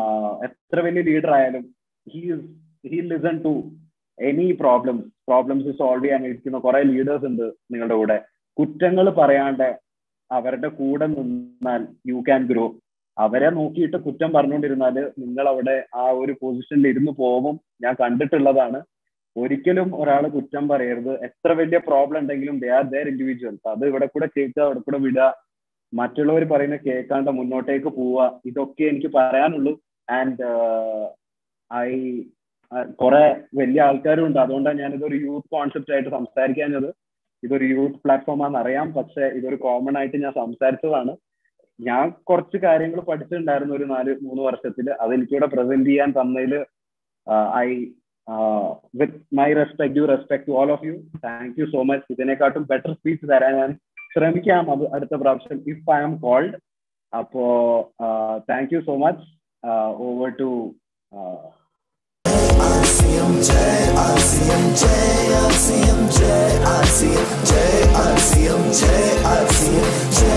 Speaker 2: എത്ര വലിയ ലീഡർ ആയാലും he he listen to any problems problems solve ചെയ്യാൻ ഇരിക്കുന്ന കുറെ ലീഡേഴ്സ് ഉണ്ട് നിങ്ങളുടെ കൂടെ കുറ്റങ്ങൾ പറയാണ്ട് അവരുടെ കൂടെ നിന്നാൽ യു ക്യാൻ ഗ്രോ അവരെ നോക്കിയിട്ട് കുറ്റം പറഞ്ഞുകൊണ്ടിരുന്നാൽ നിങ്ങൾ അവിടെ ആ ഒരു പൊസിഷനിൽ ഇരുന്ന് പോകും ഞാൻ കണ്ടിട്ടുള്ളതാണ് ഒരിക്കലും ഒരാൾ കുറ്റം പറയരുത് എത്ര വലിയ പ്രോബ്ലം ഉണ്ടെങ്കിലും ദേ ആർ ദയർ ഇൻഡിവിജ്വൽസ് അത് ഇവിടെ കൂടെ കേൾക്കുക അവിടെ കൂടെ വിടുക മറ്റുള്ളവർ പറയുന്ന കേൾക്കാണ്ട് മുന്നോട്ടേക്ക് പോവുക ഇതൊക്കെ എനിക്ക് പറയാനുള്ളൂ ആൻഡ് ഐ കുറെ വലിയ ആൾക്കാരും ഉണ്ട് അതുകൊണ്ടാണ് ഞാൻ ഇതൊരു യൂത്ത് കോൺസെപ്റ്റ് ആയിട്ട് സംസാരിക്കാഞ്ഞത് ഇതൊരു യൂത്ത് പ്ലാറ്റ്ഫോം ആണെന്ന് അറിയാം പക്ഷെ ഇതൊരു കോമൺ ആയിട്ട് ഞാൻ സംസാരിച്ചതാണ് ഞാൻ കുറച്ച് കാര്യങ്ങൾ പഠിച്ചിട്ടുണ്ടായിരുന്നു ഒരു നാല് മൂന്ന് വർഷത്തിൽ അത് എനിക്കിവിടെ പ്രസന്റ് ചെയ്യാൻ തന്നതിൽ I with my respect you respect all of you thank you so much ഇതിനെക്കാട്ടും ബെറ്റർ സ്പീച്ച് തരാൻ ഞാൻ ശ്രമിക്കാം അത് അടുത്ത പ്രാവശ്യം ഇഫ് ഐ ആം കോൾഡ് അപ്പോ thank you so much over to
Speaker 4: RCMJ, RCMJ, RCMJ, RCMJ, RCMJ, RCMJ.